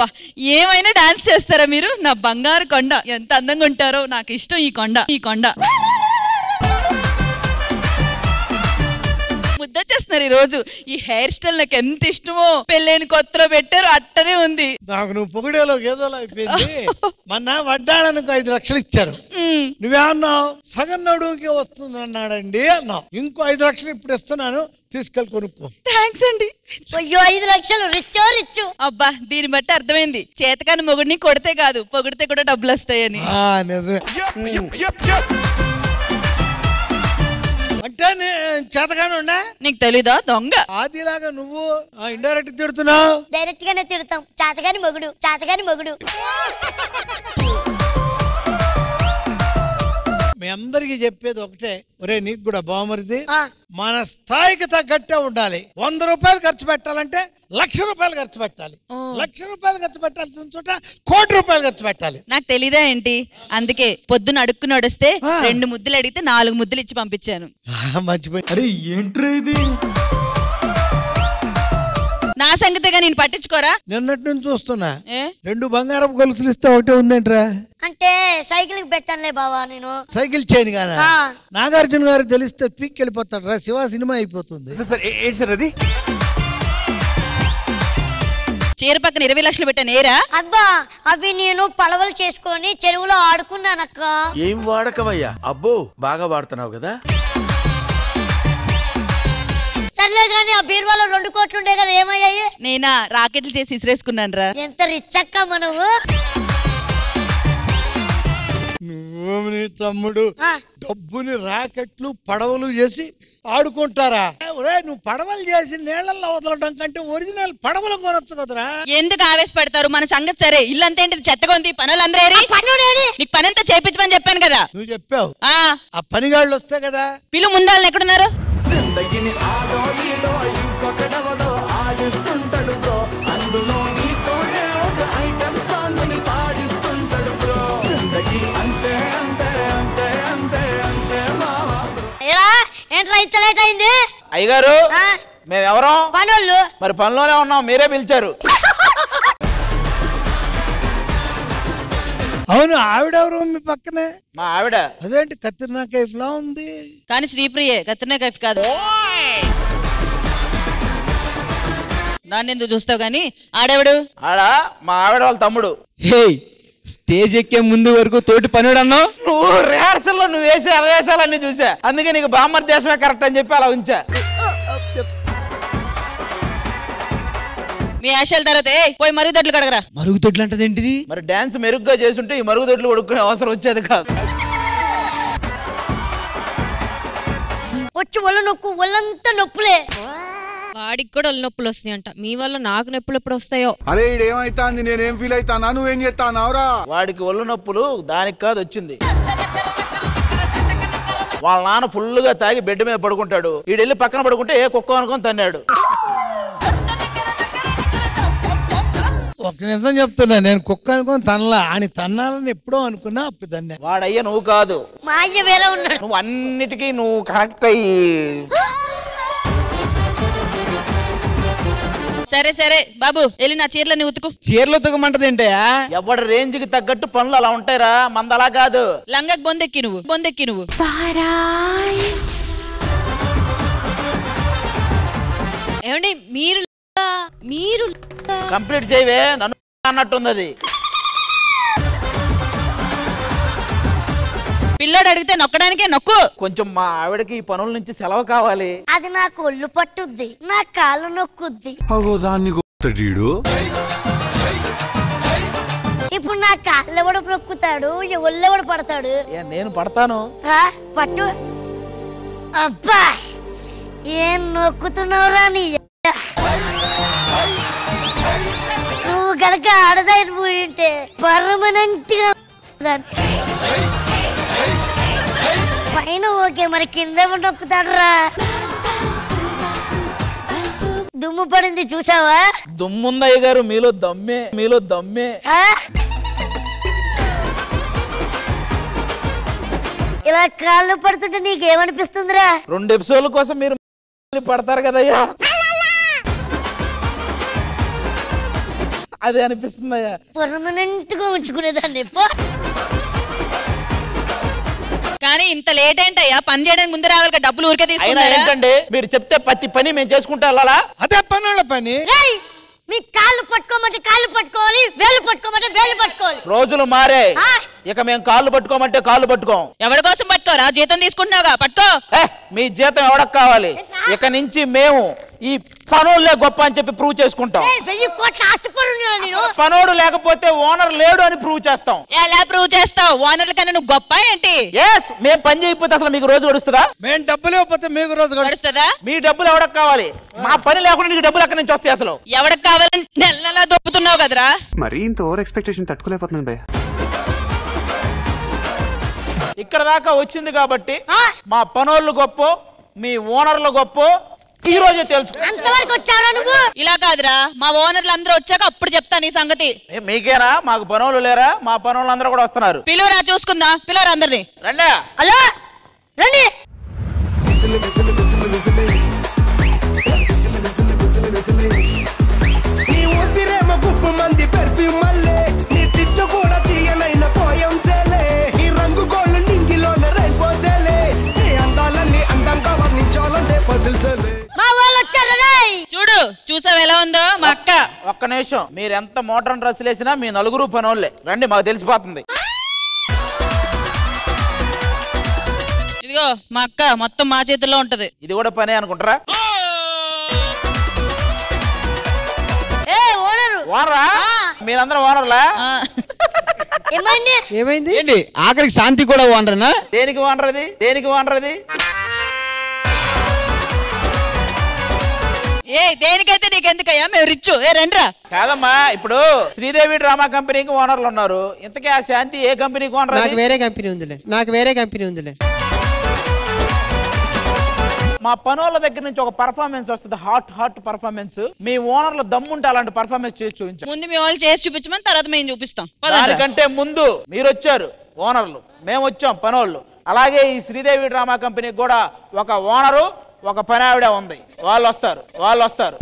అబ్బా ఏమైనా డాన్స్ చేస్తారా మీరు నా బంగారు కొండ ఎంత అందంగా ఉంటారో నాకు ఇష్టం ఈ కొండ ఈ కొండ ముద్దొచ్చేస్తున్నారు ఈ రోజు ఈ హెయిర్ స్టైల్ నాకు ఎంత ఇష్టమో పెళ్ళైన కొత్తలో పెట్టారు అట్టనే ఉంది నాకు నువ్వు పొగిడేలో ఏదోలా అయిపోయింది మొన్న వడ్డాణానికి ఐదు లక్షలు ఇచ్చారు మ్, నువ్వేమన్నావు సగం నడువుకి వస్తుంది అన్నాడండి అన్నావు ఇంకో ఐదు లక్షలు ఇప్పుడు ఇస్తున్నాను తీసుకెళ్ళి కొనుక్కో థ్యాంక్స్ అండి అయ్యో ఐదు లక్షలు రిచ్చో రిచ్చు అబ్బా దీన్ని బట్టి అర్థమైంది చేతకాని మొగుడిని కొడితే కాదు పొగిడితే కూడా డబ్బులు వస్తాయని ఆ, నిజమే అంటే నే- చేతగానే ఉన్నా నీకు తెలీదా దొంగ ఆదిలాగా నువ్వు ఇండైరెక్ట్ తిడుతున్నావు డైరెక్ట్ గానే తిడతాం చాతగాని మొగుడు చాతగాని మొగుడు మీ అందరికి చెప్పేది ఒకటే ఒరే నీకు కూడా బామరిది ఆ. మన స్థాయికి తగ్గట్టే ఉండాలి వంద రూపాయలు ఖర్చు పెట్టాలంటే లక్ష రూపాయలు ఖర్చు పెట్టాలి లక్ష రూపాయలు ఖర్చు పెట్టాల్సిన చోట కోటి రూపాయలు ఖర్చు పెట్టాలి నాకు తెలీదా ఏంటి అందుకే పొద్దున అడుక్కుని నడిస్తే ఆ. రెండు ముద్దులు అడిగితే నాలుగు ముద్దులు ఇచ్చి పంపించాను ఆ, మంచిపోయి అరే ఏంట్రా ఇది నా సంగతిగా నేను పట్టించుకోరా నిన్నటి నుంచి చూస్తున్నా ఏ రెండు బంగారపు గొలుసులు ఇస్తే ఒకటే ఉందేంట్రా అంటే సైకిల్ కి పెట్టానులే బావా నేను సైకిల్ చైన్ గానా ఆ. నాగార్జున గారు తెలిస్తే పీక్ వెళ్ళిపోతాడు రా శివ సినిమా అయిపోతుంది సార్ ఏ- ఏంటి సార్ అది చీర పక్కన ఇరవై లక్షలు పెట్టాను ఏరా అబ్బా అవి నేను పడవలు చేసుకొని చెరువులో ఆడుకున్నానక్క ఏం వాడకవయ్యా అబ్బో బాగా వాడుతున్నావు కదా సర్లే గానీ ఆ బీరువాలో రెండు కోట్లు ఉండే కదా ఏమయ్యాయి నేనా రాకెట్లు చేసి ఇసిరేసుకున్నాను రా ఎంత రిచ్ అక్క మనవు నువ్వు నీ తమ్ముడు ఆ. డబ్బుని రాకెట్లు పడవలు చేసి ఆడుకుంటారా ఒరే నువ్వు పడవలు చేసి నీళ్ళల్లో వదలడం కంటే ఒరిజినల్ పడవలు కొనొచ్చు కదరా ఎందుకు ఆవేశపడతారు మన సంగతి సరే ఇల్లంతా ఏంటి చెత్తగా ఉంది పనులందరూ ఏరి? పన్నుడేడి నీకు పనంతా చేయించమని చెప్పాను కదా నువ్వు చెప్పావు ఆ ఆ పనిగాళ్ళు వస్తే కదా పిలు ముందాళ్ళని ఎక్కడున్నారు జిందగిని ఆడో ఈడో ఇంకొకడెవడో ఆడిస్తుంటాడు బ్రో అందులో నీతోనే ఒక ఐటమ్ సాంగ్ ని పాడిస్తుంటాడు బ్రో జిందగి అంతే అంతే అంతే అంతే అంతే మావా ఎలా ఏంట్రా ఇంత లేట్ అయింది అయ్యగారు ఆ, మేమెవరం పనోళ్ళు మరి పనిలోనే ఉన్నాం మీరే పిలిచారు అవును ఆవిడెవరు మీ పక్కనే మా ఆవిడ అదేంటి కత్తిరినా కైఫ్ లా ఉంది కానీ శ్రీప్రియే కత్రినా కైఫ్ కాదు దాన్ని ఎందుకు చూస్తావు కానీ ఆడెవడు ఆడ మా ఆవిడ వాళ్ళ తమ్ముడు హే స్టేజ్ ఎక్కే ముందు వరకు తోటి పనుడు అన్నావు నువ్వు రిహార్సల్ లో నువ్వు వేసే అవేశాలన్నీ చూసా అందుకే నీకు బామ్మర్ దేశమే కరెక్ట్ అని చెప్పి అలా ఉంచా మీ ఆశల తర్వాత ఏయ్, పోయి మరుగుదొడ్లు కడగరా మరుగుదొడ్లు అంటది ఏంటిది మరి డాన్స్ మెరుగ్గా చేసుంటే ఈ మరుగుదొడ్లు కొడుకునే అవసరం వచ్చేది కాదు వచ్చి ఒళ్ళు నొక్కు ఒళ్ళంతా నొప్పులే వాడికి కూడా ఒళ్ళు నొప్పులు వస్తున్నాయంట మీ వల్ల నాకు నొప్పులు ఎప్పుడు వస్తాయో అరే ఇడేమైతాంది నేనేం ఫీల్ అవుతానా నువ్వేం చేస్తానావురా వాడికి ఒళ్ళు నొప్పులు దానికి కాదు వచ్చింది వాళ్ళ నాన్న ఫుల్గా తాగి బెడ్ మీద పడుకుంటాడు ఈడెళ్ళి పక్కన పడుకుంటే ఏ కుక్క అనుకొని తన్నాడు ఒక నిమిషం చెప్తున్నా నేను కుక్క అనుకొని తనలా అని తన్నాలని ఎప్పుడో అనుకున్నా అప్పుడు తన్నా వాడయ్య నువ్వు కాదు మా అయ్య వేరే ఉన్నాడు నువ్వు అన్నిటికీ నువ్వు కనెక్ట్ అయ్యి సరే సరే బాబు వెళ్ళి నా చీరలని ఉతుకు చీరలో తగ్గమంటది ఏంటయా ఎవడి రేంజ్ కి తగ్గట్టు పనులు అలా ఉంటాయిరా మంద అలా కాదు లంగకు బొందెక్కి నువ్వు బొందెక్కి నువ్వు ఏమండి మీరు మీరు కంప్లీట్ చేయవే నన్ను అన్నట్టుంది అది పిల్లాడు అడిగితే నొక్కడానికే నొక్కు కొంచెం మా ఆవిడకి ఈ పనుల నుంచి సెలవు కావాలి అది నాకు ఒళ్ళు పట్టుద్ది నా కాళ్ళు నొక్కుద్ది అగో దాన్ని కొట్టడీడు ఇప్పుడు నా కాళ్ళు ఎవడు నొక్కుతాడు ఈ ఒళ్ళు ఎవడు పడతాడు ఏ, నేను పడతాను ఆ, పట్టు అబ్బా ఏం నొక్కుతున్నావురా నీ య- నువ్వు కనుక ఆడదాని పోయి ఉంటే పర్మనెంట్ గా దాన్ని. పైన ఓకే మరి కింద ఎవడు నొక్కుతాడురా దుమ్ము పడింది చూసావా దుమ్ముందయ్య గారు మీలో దమ్మే మీలో దమ్మే ఆ? ఇలా కాళ్ళు పడుతుంటే నీకేమనిపిస్తుందిరా రెండు ఎపిసోడ్ల కోసం మీరు పడతారు కదయ్యా అది అనిపిస్తుందయ్యా పర్మనెంట్ గా ఉంచుకునేదాన్ని పో. కానీ ఇంత లేట్ ఏంటయ్యా పని చేయడానికి ముందు రావాలి కదా, డబ్బులు ఊరికే అయినా తీసుకున్నారా ఏంటంటే మీరు చెప్తే ప్రతి పని మేము చేసుకుంటా వెళ్ళాలా అదే పనుల పని రేయ్ మీ కాళ్ళు పట్టుకోమంటే కాళ్ళు పట్టుకోవాలి వేలు పట్టుకోమంటే వేలు పట్టుకోవాలి రోజులు మారే ఆ. ఇక మేము కాళ్ళు పట్టుకోమంటే కాళ్ళు పట్టుకోం ఎవరి కోసం పట్టుకోరా జీతం తీసుకుంటున్నావుగా పట్టుకో ఏ, మీ జీతం ఎవడకు కావాలి ఇక నుంచి మేము ఈ పనులే గొప్ప అని చెప్పి ప్రూవ్ చేసుకుంటాం రేయ్, వెయ్యి కోట్ల ఆస్తిపరున్నా నేను పనోడు లేకపోతే ఓనర్ లేడు అని ప్రూవ్ చేస్తాం ఎలా ప్రూవ్ చేస్తావు ఓనర్ల కన్నా నువ్వు గొప్ప ఏంటి ఎస్ మేము పని చేయకపోతే అసలు మీకు రోజు గడుస్తుందా మేము డబ్బులు ఇవ్వకపోతే మీకు రోజు గడుస్తుంది. గడుస్తుందా మీ డబ్బులు ఎవడకు కావాలి మా పని లేకుండా నీకు డబ్బులు ఎక్కడి నుంచి వస్తాయి అసలు ఎవరికి కావాలని నెల నెలా దొప్పుతున్నావు కదరా మరీ ఇంత ఓవర్ ఎక్స్పెక్టేషన్ తట్టుకోలేకపోతున్నాను భయ్య ఇక్కడ దాకా వచ్చింది కాబట్టి ఆ. మా పనోళ్ళు గొప్ప మీ ఓనర్లు గొప్ప ఈ రోజే తెలుసుకో అంతవరకు వచ్చారా నువ్వు ఇలా కాదురా మా ఓనర్లు అందరూ వచ్చాక అప్పుడు చెప్తాను ఈ సంగతి ఏ, మీకేనా మాకు పనోళ్ళు లేరా మా పనోళ్ళు అందరూ కూడా వస్తున్నారు పిలువురా చూసుకుందా పిల్లరా అందరినీ రండి హలో రండి నీ ఊపిరేమో గుప్పు మంది పెర్ఫ్యూమ్ మల్లే నీ తిట్టు కూడా తీయనైన పోయం చేలే నీ రంగు గోళ్ళు నింగిలోన రైల్పో చేలే నీ అందాలన్నీ అందంగా వర్ణించాలంటే పజిల్ చేలే మా వాళ్ళు వచ్చారు రేయ్ చూడు చూసావు ఎలా ఉందో మా అక్క ఒక్క నిమిషం మీరు ఎంత మోడర్న్ డ్రెస్సులు వేసినా మీ నలుగురు పనోళ్ళే రండి మాకు తెలిసిపోతుంది ఇదిగో మా అక్క మొత్తం మా చేతుల్లో ఉంటది ఇది కూడా పనే అనుకుంటారా ఏ ఓనరు ఓనరా మీరందరూ ఓనర్లా ఆ, ఏమైంది ఏమైంది ఏంటి ఆఖరికి శాంతి కూడా ఓనరేనా దేనికి ఓనర్ అది దేనికి ఓనర్ అది ఏ దేనికైతే నీకెందుకయ్యా మేము రిచ్చు ఏ రండిరా కాదమ్మా ఇప్పుడు శ్రీదేవి డ్రామా కంపెనీకి ఓనర్లు ఉన్నారు ఇంతకీ ఆ శాంతి ఏ కంపెనీకి ఓనర్ నాకు వేరే కంపెనీ ఉందిలే నాకు వేరే కంపెనీ ఉందిలే మా పనోళ్ళ దగ్గర నుంచి ఒక పర్ఫార్మెన్స్ వస్తుంది హాట్ హాట్ పర్ఫార్మెన్స్ మీ ఓనర్లు దమ్ముంటే అలాంటి పర్ఫార్మెన్స్ చేసి చూపించారు ముందు మీ వాళ్ళు చేసి చూపించమని తర్వాత మేము చూపిస్తాం పదండ్రా. దానికంటే ముందు మీరు వచ్చారు ఓనర్లు మేము వచ్చాం పనోళ్ళు అలాగే ఈ శ్రీదేవి డ్రామా కంపెనీకి కూడా ఒక ఓనరు ఒక పని ఆవిడ ఉంది వాళ్ళు వస్తారు వాళ్ళు వస్తారు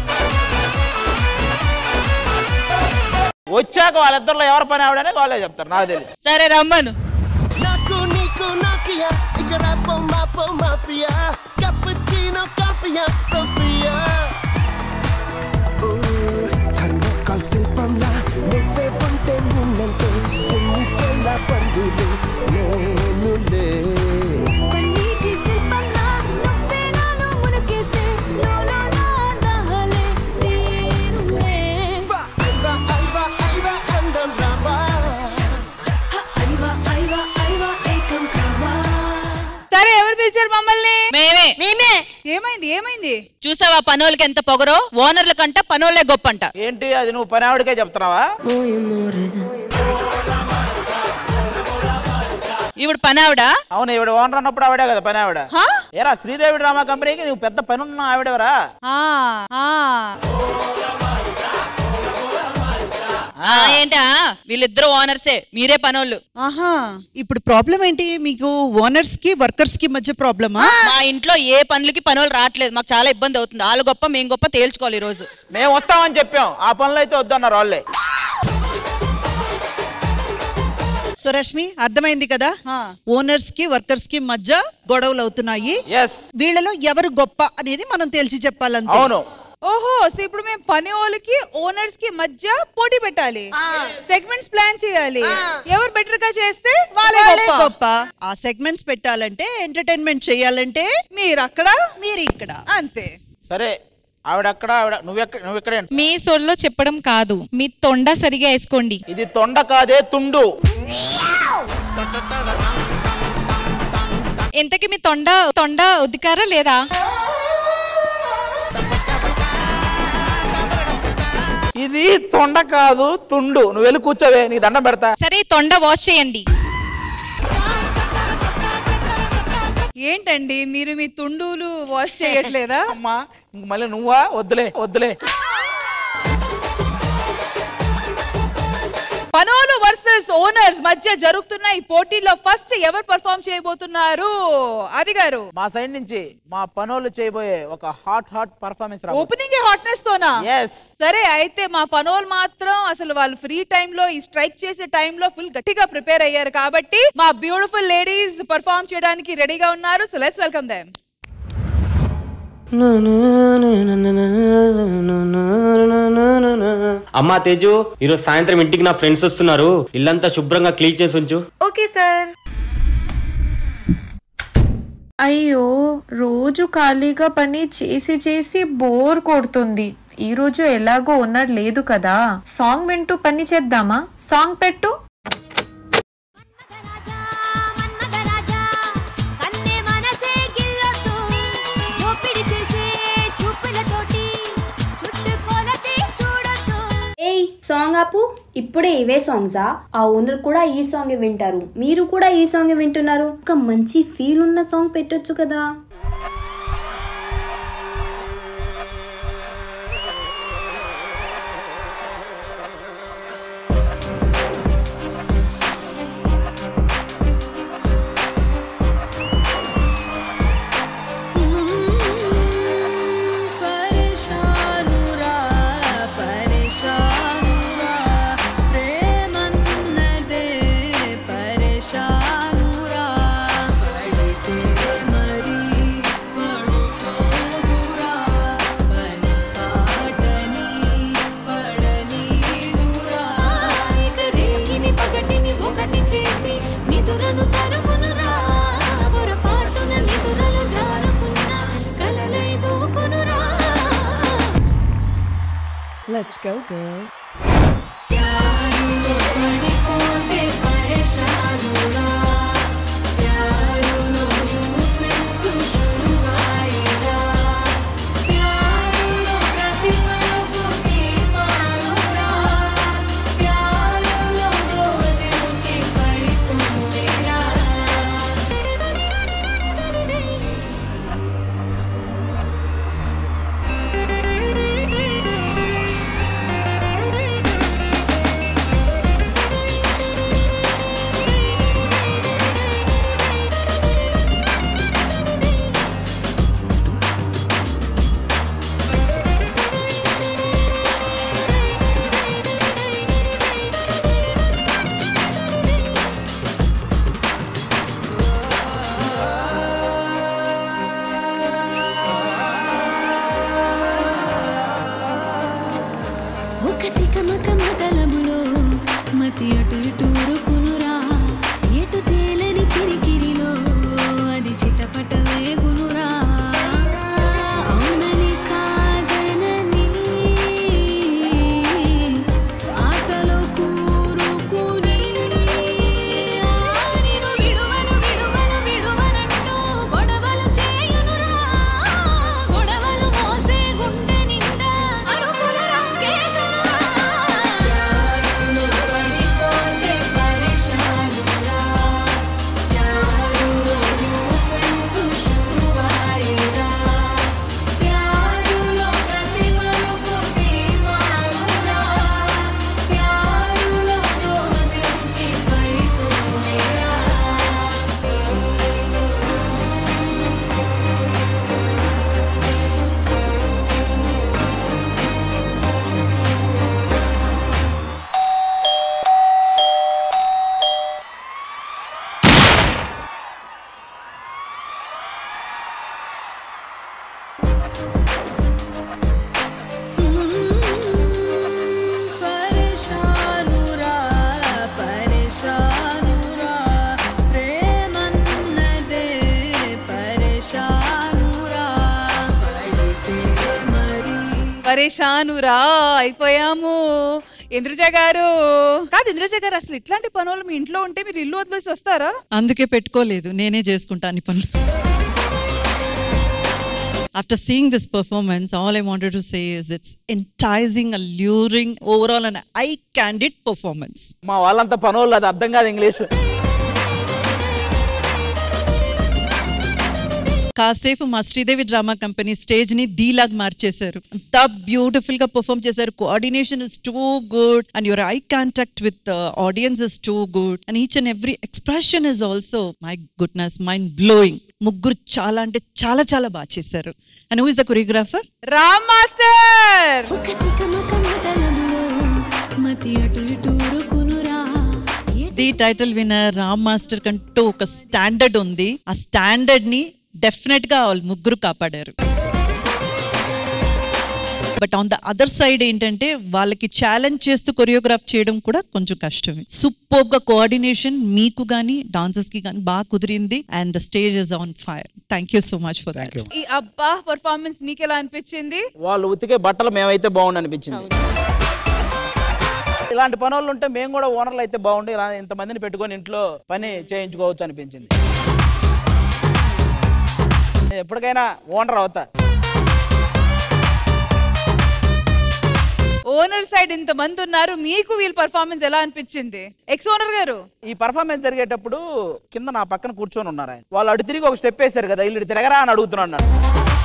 వచ్చాక వాళ్ళిద్దరిలో ఎవరి పని ఆవిడ అనేది వాళ్ళే చెప్తారు నాకు తెలియదు సరే రమ్మను నాకు నీకు నాకియా ఇక రాపో మాపో మాఫియా కప్పుచీనో కాఫియా సోఫియా థర్మోకాల్ శిల్పంలా నువ్వే ఉంటే నిన్నంటే చెన్నికెళ్ళ పండులు నేనులే పన్నీటి శిల్పంలా నువ్వే నాలో మునకేస్తే లోలో నా దాహలే తీరులే ఐవా ఐవా ఐవా అందం రావా ఐవా ఐవా ఐవా ఏకం కావా సరే ఎవరు పిలిచారు మమ్మల్ని మేమే మేమే ఏమైంది ఏమైంది చూసావా పనోళ్ళకి ఎంత పొగరో ఓనర్ల కంట పనోళ్ళే గొప్ప అంట ఏంటి అది నువ్వు పని ఆవిడకే చెప్తున్నావా ఇప్పుడు పని ఆవిడ అవును ఈవిడ ఓనర్ అన్నప్పుడు ఆవిడే కదా పని ఆవిడ హా? ఏరా శ్రీదేవి డ్రామా కంపెనీకి నువ్వు పెద్ద పని ఉన్న ఆవిడెవరా ఆ, ఆ. ఆ, ఏంటా వీళ్ళిద్దరు ఓనర్సే మీరే పనోళ్ళు ఆహా ఇప్పుడు ప్రాబ్లం ఏంటి మీకు ఓనర్స్ కి వర్కర్స్ కి మధ్య ప్రాబ్లమా మా ఇంట్లో ఏ పనులకి పనులు రావట్లేదు మాకు చాలా ఇబ్బంది అవుతుంది వాళ్ళు గొప్ప మేము గొప్ప తేల్చుకోవాలి ఈ రోజు మేము వస్తామని చెప్పాం ఆ పనులు అయితే వద్దన్నారు వాళ్ళే సో రష్మి అర్థమైంది కదా ఆ. ఓనర్స్ కి వర్కర్స్ కి మధ్య గొడవలు అవుతున్నాయి ఎస్ వీళ్ళలో ఎవరు గొప్ప అనేది మనం తేల్చి చెప్పాలంతే అవును ఓహో సో ఇప్పుడు మేము పని వాళ్ళకి ఓనర్స్ కి మధ్య పోటీ పెట్టాలి సెగ్మెంట్స్ ప్లాన్ చేయాలి ఎవరు బెటర్ గా చేస్తే వాళ్ళే వాళ్ళే గొప్ప. గొప్ప ఆ సెగ్మెంట్స్ పెట్టాలంటే ఎంటర్టైన్మెంట్ చేయాలంటే మీరు అక్కడ మీరు ఇక్కడ అంతే సరే ఆవిడ అక్కడ ఆవిడ నువ్వెక్కడ నువ్వు ఇక్కడే మీ సొల్లో చెప్పడం కాదు మీ తొండ సరిగా వేసుకోండి ఇది తొండ కాదే తుండు ఇంతకీ మీ తొండ తొండ ఉదికారా లేదా ఇది తొండ కాదు తుండు నువ్వు వెళ్ళి కూర్చోవే నీకు దండం పెడతా సరే ఈ తొండ వాష్ చేయండి ఏంటండి మీరు మీ తుండులు వాష్ చేయట్లేదా అమ్మా ఇంక మళ్ళీ నువ్వా వద్దులే వద్దులే పనోలు వర్సెస్ ఓనర్స్ మధ్య జరుగుతున్న ఈ పోటీలో ఫస్ట్ ఎవరు పర్ఫామ్ చేయబోతున్నారు అది గారు మా సైడ్ నుంచి మా పనోళ్ళు చేయబోయే ఒక hot hot performance opening hotness తోనా ఎస్ సరే అయితే మా పనోలు మాత్రం అసలు వాళ్ళు ఫ్రీ లో ఈ స్ట్రైక్ చేసే టైంలో ఫుల్ గట్టిగా ప్రిపేర్ అయ్యారు కాబట్టి మా బ్యూటిఫుల్ లేడీస్ పర్ఫామ్ చేయడానికి రెడీగా ఉన్నారు సో లెట్స్ వెల్కమ్ దెమ్ అమ్మా తేజు ఈరోజు సాయంత్రం ఇంటికి నా ఫ్రెండ్స్ వస్తున్నారు ఇల్లంతా శుభ్రంగా క్లీన్ చేసి ఉంచు ఓకే సార్ అయ్యో రోజు ఖాళీగా పని చేసి చేసి బోర్ కొడుతుంది ఈ రోజు ఎలాగో ఓనర్ లేదు కదా సాంగ్ వింటూ పని చేద్దామా సాంగ్ పెట్టు కన్నే మనసే గిల్లొద్దు దోపిడి చేసే చూపులతోటి చుట్టుకొలతే చూడొద్దు ఏయ్ సాంగ్ ఆపు ఇప్పుడే ఇవే సాంగ్సా ఆ ఓనర్ కూడా ఈ సాంగ్ వింటారు మీరు కూడా ఈ సాంగ్ వింటున్నారు ఒక మంచి ఫీల్ ఉన్న సాంగ్ పెట్టొచ్చు కదా పరేషానురా పరేషానురా ప్రేమన్నదే పరేషానురా పడితే మరి పడుకోదురా పని పాటని పడనీదురా ఇక రేగిని పగటిని ఒకటి చేసి నిదురను తరుమునురా పొరపాటున నిదురలు జారుకున్న కలలై దూకునురా Let's go, girls. ప్యారులో పడిపోతే పరేషానురా ప్యారులో న్యూసెన్స్ శురువాయిరా ప్యారులో ప్రతి మలుపుకి మారురా ప్యారులో దో దిల్ కి ఫైట్ ఉందిరా ఒకటి కమక మతలములో మతి అటు ఇటు ఉరుకునురా ఎటు తేలని కిరికిరిలో అది చిటపట వేగునురా అవునని కాదనని ఆటలో కూరుకుని ఆ నిన్ను విడువను విడువను విడువనంటూ గొడవలు చేయునురా గొడవలు మోసే గుండె నిండా అరుపుల రంకేతునురా యారులో పడిపోతే పరేషానురా యారులో న్యూసెన్స్ శురువాయిరా ప్యారులో ప్రతి మలుపుకి మారురా ప్యారులో దో దిల్ కి ఫైట్ ఉందిరా పరేషానురా పరేషానురా ప్రేమన్నదే పరేషానురా పడితే మరి పరేషానురా అయిపోయాము ఇంద్రజ గారు కాదు ఇంద్రజ గారు అసలు ఇట్లాంటి పనులు మీ ఇంట్లో ఉంటే మీరు ఇల్లు వదిలేసి వస్తారా అందుకే పెట్టుకోలేదు నేనే చేసుకుంటాను ఈ పనులు After seeing this performance, all I wanted to say is it's enticing, alluring, overall an eye-candid performance. మా వాళ్ళంతా పనోళ్ళు అది అర్థం కాదు ఇంగ్లీష్ కాసేపు మా శ్రీదేవి డ్రామా కంపెనీ స్టేజ్ ని దీలాగ్ మార్చేశారు అంత బ్యూటిఫుల్ గా పర్ఫామ్ చేశారు coordination is too good and your eye contact with audience is too good and each and every expression is also my goodness mind blowing ముగ్గురు చాలా అంటే చాలా చాలా బాగా చేశారు and who is the choreographer Ram master మతి అటు ఇటు ఉరుకునురా the title winner Ram master కంటూ ఒక స్టాండర్డ్ ఉంది ఆ స్టాండర్డ్ ని డెఫినెట్ గా వాళ్ళు ముగ్గురు కాపాడారు but on the other side ఏంటంటే వాళ్ళకి ఛాలెంజ్ చేస్తూ కొరియోగ్రాఫ్ చేయడం కూడా కొంచెం కష్టమే సూపర్ గా కోఆర్డినేషన్ మీకు గానీ డాన్సర్స్ కి గానీ బాగా కుదిరింది and the stage is on fire thank you so much for that ఈ అబ్బా పర్ఫార్మెన్స్ మీకు ఎలా అనిపించింది వాళ్ళు ఉతికే బట్టలు మేమైతే బాగుండు అనిపించింది ఇలాంటి పనులు ఉంటే మేము కూడా ఓనర్లు అయితే బాగుండు ఇలా ఇంతమందిని పెట్టుకొని ఇంట్లో పని చేయించుకోవచ్చు అనిపించింది నేను ఎప్పటికైనా ఓనర్ అవుతా ఓనర్ సైడ్ ఇంత మంది ఉన్నారు మీకు వీళ్ళ పర్ఫార్మెన్స్ ఎలా అనిపించింది ఎక్స్ ఓనర్ గారు ఈ పర్ఫార్మెన్స్ జరిగేటప్పుడు కింద నా పక్కన కూర్చొని ఉన్నారు ఆయన వాళ్ళు అటు తిరిగి ఒక స్టెప్ వేశారు కదా ఇల్లు తిరగరా అని అడుగుతున్నాడు నన్ను.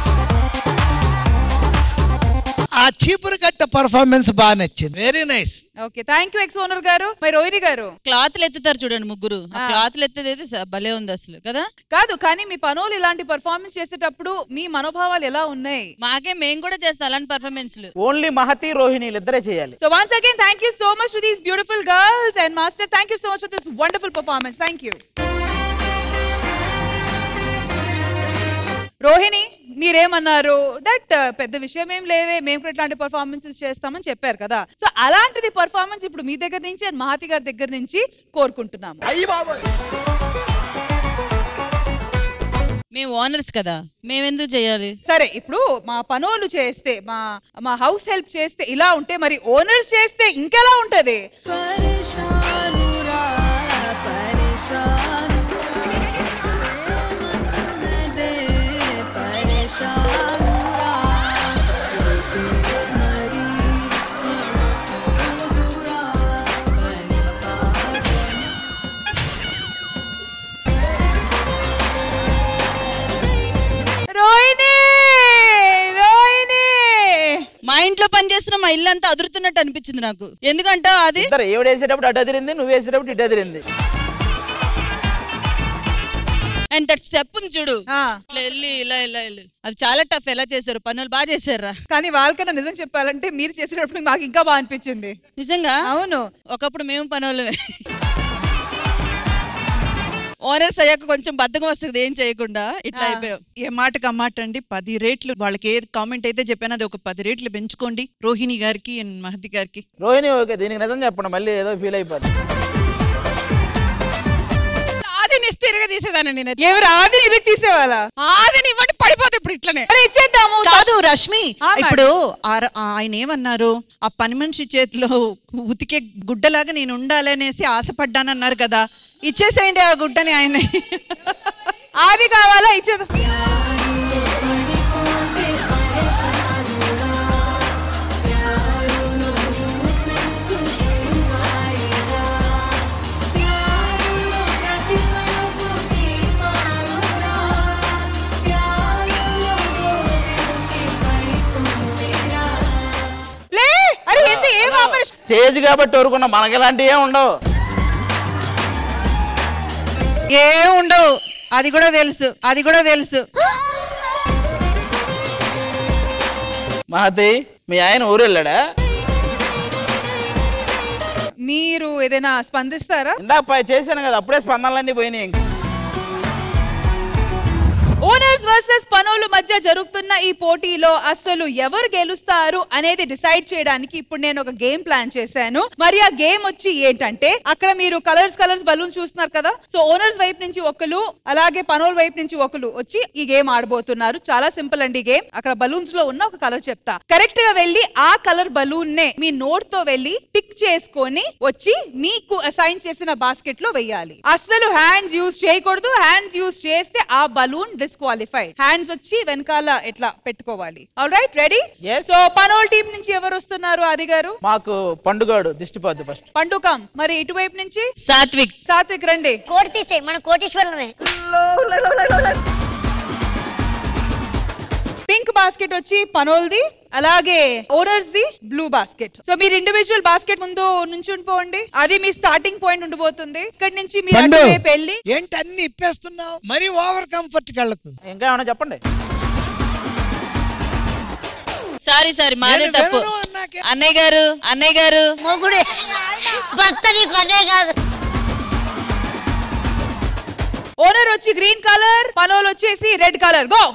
ఆ చీపురు కట్ట పర్ఫార్మెన్స్ బాగా నచ్చింది very nice okay thank you ex owner గారు మరి రోహిణి గారు క్లాత్లు ఎత్తుతారు చూడండి ముగ్గురు ఆ క్లాత్లు ఎత్తేది అయితే స- భలే ఉంది అసలు కదా కాదు కానీ మీ పనులు ఇలాంటి పర్ఫార్మెన్స్ చేసేటప్పుడు మీ మనోభావాలు ఎలా ఉన్నాయి మాకే మేము కూడా చేస్తాం అలాంటి పర్ఫార్మెన్స్లు ఓన్లీ మహతి రోహిణి ఇద్దరే చేయాలి so once again thank you so much to these beautiful girls and master thank you so much for this wonderful performance thank you Rohini మీరేమన్నారు దట్ పెద్ద విషయం ఏం లేదే మేము కూడా ఇట్లాంటి పర్ఫార్మెన్సెస్ చేస్తామని చెప్పారు కదా సో అలాంటిది పర్ఫార్మెన్స్ ఇప్పుడు మీ దగ్గర నుంచి అండ్ మహాతి గారి దగ్గర నుంచి కోరుకుంటున్నాము మేము ఓనర్స్ కదా మేము ఎందుకు చేయాలి సరే ఇప్పుడు మా పనులు చేస్తే మా మా హౌస్ హెల్ప్ చేస్తే ఇలా ఉంటే మరి ఓనర్స్ చేస్తే ఇంకెలా ఉంటది పరేషానురా పరేషానురా పరేషానురా మరి ఎడురా రోహిణి రోహిణి మా ఇంట్లో పని చేస్తున్న మా ఇల్లు అంతా అదురుతున్నట్టు అనిపించింది నాకు ఎందుకంటే అది ఇద్దరు ఏవిడ వేసేటప్పుడు అటు అదిరింది నువ్వు వేసేటప్పుడు ఇటు అదిరింది అండ్ దట్ స్టెప్ ఉంది చూడు ఇట్లా వెళ్ళి ఇలా ఇలా వెళ్ళి అది చాలా టఫ్ ఎలా చేశారు పనులు బాగా చేశారా కానీ వాళ్ళకన్నా నిజం చెప్పాలంటే మీరు చేసేటప్పుడు మాకు ఇంకా బాగా అనిపించింది నిజంగా అవును ఒకప్పుడు మేము పనులు ఓనర్స్ అయ్యాక కొంచెం బద్దకం వస్తుంది ఏం చేయకుండా ఇట్లా అయిపోయాం ఏ మాటకు ఆ మాట అండి పది రేట్లు వాళ్ళకి ఏ కామెంట్ అయితే చెప్పానో అది ఒక పది రేట్లు పెంచుకోండి రోహిణి గారికి అండ్ మహతి గారికి రోహిణి ఓకే దీనికి నిజం చెప్పండి మళ్ళీ ఏదో ఫీల్ అయిపోతుంది ఆదిని తిరగ తీసేదాన్ని నేను ఎవరు ఆదిని ఇరికి తీసేవాళ్ళ ఆదిని ఇవ్వండి పడిపోతే ఇప్పుడు ఇట్లనే అరే ఇచ్చేద్దాము కాదు రష్మి ఆ, మేడం. ఇప్పుడు ఆ- ఆయన ఏమన్నారు ఆ పని మనిషి చేతిలో ఉతికే గుడ్డలాగా నేను ఉండాలనేసి ఆశపడ్డానన్నారు కదా ఇచ్చేసేయండి ఆ గుడ్డని ఆయన ఆది కావాలా ఇచ్చేది ప్లే అరే ఏంది ఏం ఆపరేషన్ స్టేజ్ కాబట్టి ఊరుకున్నా మనకి ఇలాంటివి ఏం ఉండవు ఏ ఉండవు అది కూడా తెలుసు అది కూడా తెలుసు మహతి మీ ఆయన ఊరు వెళ్ళాడా మీరు ఏదైనా స్పందిస్తారా ఇందాక పై- చేశాను కదా అప్పుడే స్పందనలన్నీ పోయినాయి ఇంక. ఓనర్స్ వర్సెస్ పనులు మధ్య జరుగుతున్న ఈ పోటీలో అసలు ఎవరు గెలుస్తారు అనేది డిసైడ్ చేయడానికి ఇప్పుడు నేను ఒక గేమ్ ప్లాన్ చేశాను మరి ఆ గేమ్ వచ్చి ఏంటంటే అక్కడ మీరు కలర్స్ కలర్స్ బలూన్స్ చూస్తున్నారు కదా సో ఓనర్స్ వైపు నుంచి ఒకరు అలాగే పనుల వైపు నుంచి ఒకరు వచ్చి ఈ గేమ్ ఆడబోతున్నారు చాలా సింపుల్ అండి గేమ్ అక్కడ బలూన్స్ లో ఉన్న ఒక కలర్ చెప్తా కరెక్ట్ గా వెళ్ళి ఆ కలర్ బలూన్ నే మీ నోట్ తో వెళ్ళి పిక్ చేసుకొని వచ్చి మీకు అసైన్ చేసిన బాస్కెట్ లో వెయ్యాలి అస్సలు హ్యాండ్స్ యూజ్ చేయకూడదు హ్యాండ్స్ యూజ్ చేస్తే ఆ బలూన్ డిస్క్వాలిఫైడ్ హ్యాండ్స్ వచ్చి వెనకాల ఎట్లా పెట్టుకోవాలి ఆల్ రైట్ రెడీ సో పనోల్ టీం నుంచి ఎవరు వస్తున్నారు ఆది గారు మాకు పండుగాడు దిష్టిపోద్ది ఫస్ట్ పండుకం మరి ఇటువైపు నుంచి సాత్విక్ సాత్విక్ రండి కోటి తీసే మన కోటీశ్వరులమే పింక్ బాస్కెట్ వచ్చి పనోల్ది అలాగే owners the blue basket so మీరు ఇండివిజువల్ బాస్కెట్ ముందు నుంచి పోండి అది మీ స్టార్టింగ్ పాయింట్ ఉండిపోతుంది ఇక్కడ నుంచి మీరు పండు అటువైపు వెళ్ళి ఏంటి అన్ని ఇప్పేస్తున్నావు మరీ ఓవర్ కంఫర్ట్ కళ్ళకు ఇంకా ఏమైనా చెప్పండి సారీ సారీ మాదే నేను తప్పు వినను అన్నాకే. అన్నయ్య గారు అన్నయ్య గారు మొగుడే భర్త నీకు అదే కాదు ఓనర్ వచ్చి గ్రీన్ కలర్ పనోల్ వచ్చేసి రెడ్ కలర్ గో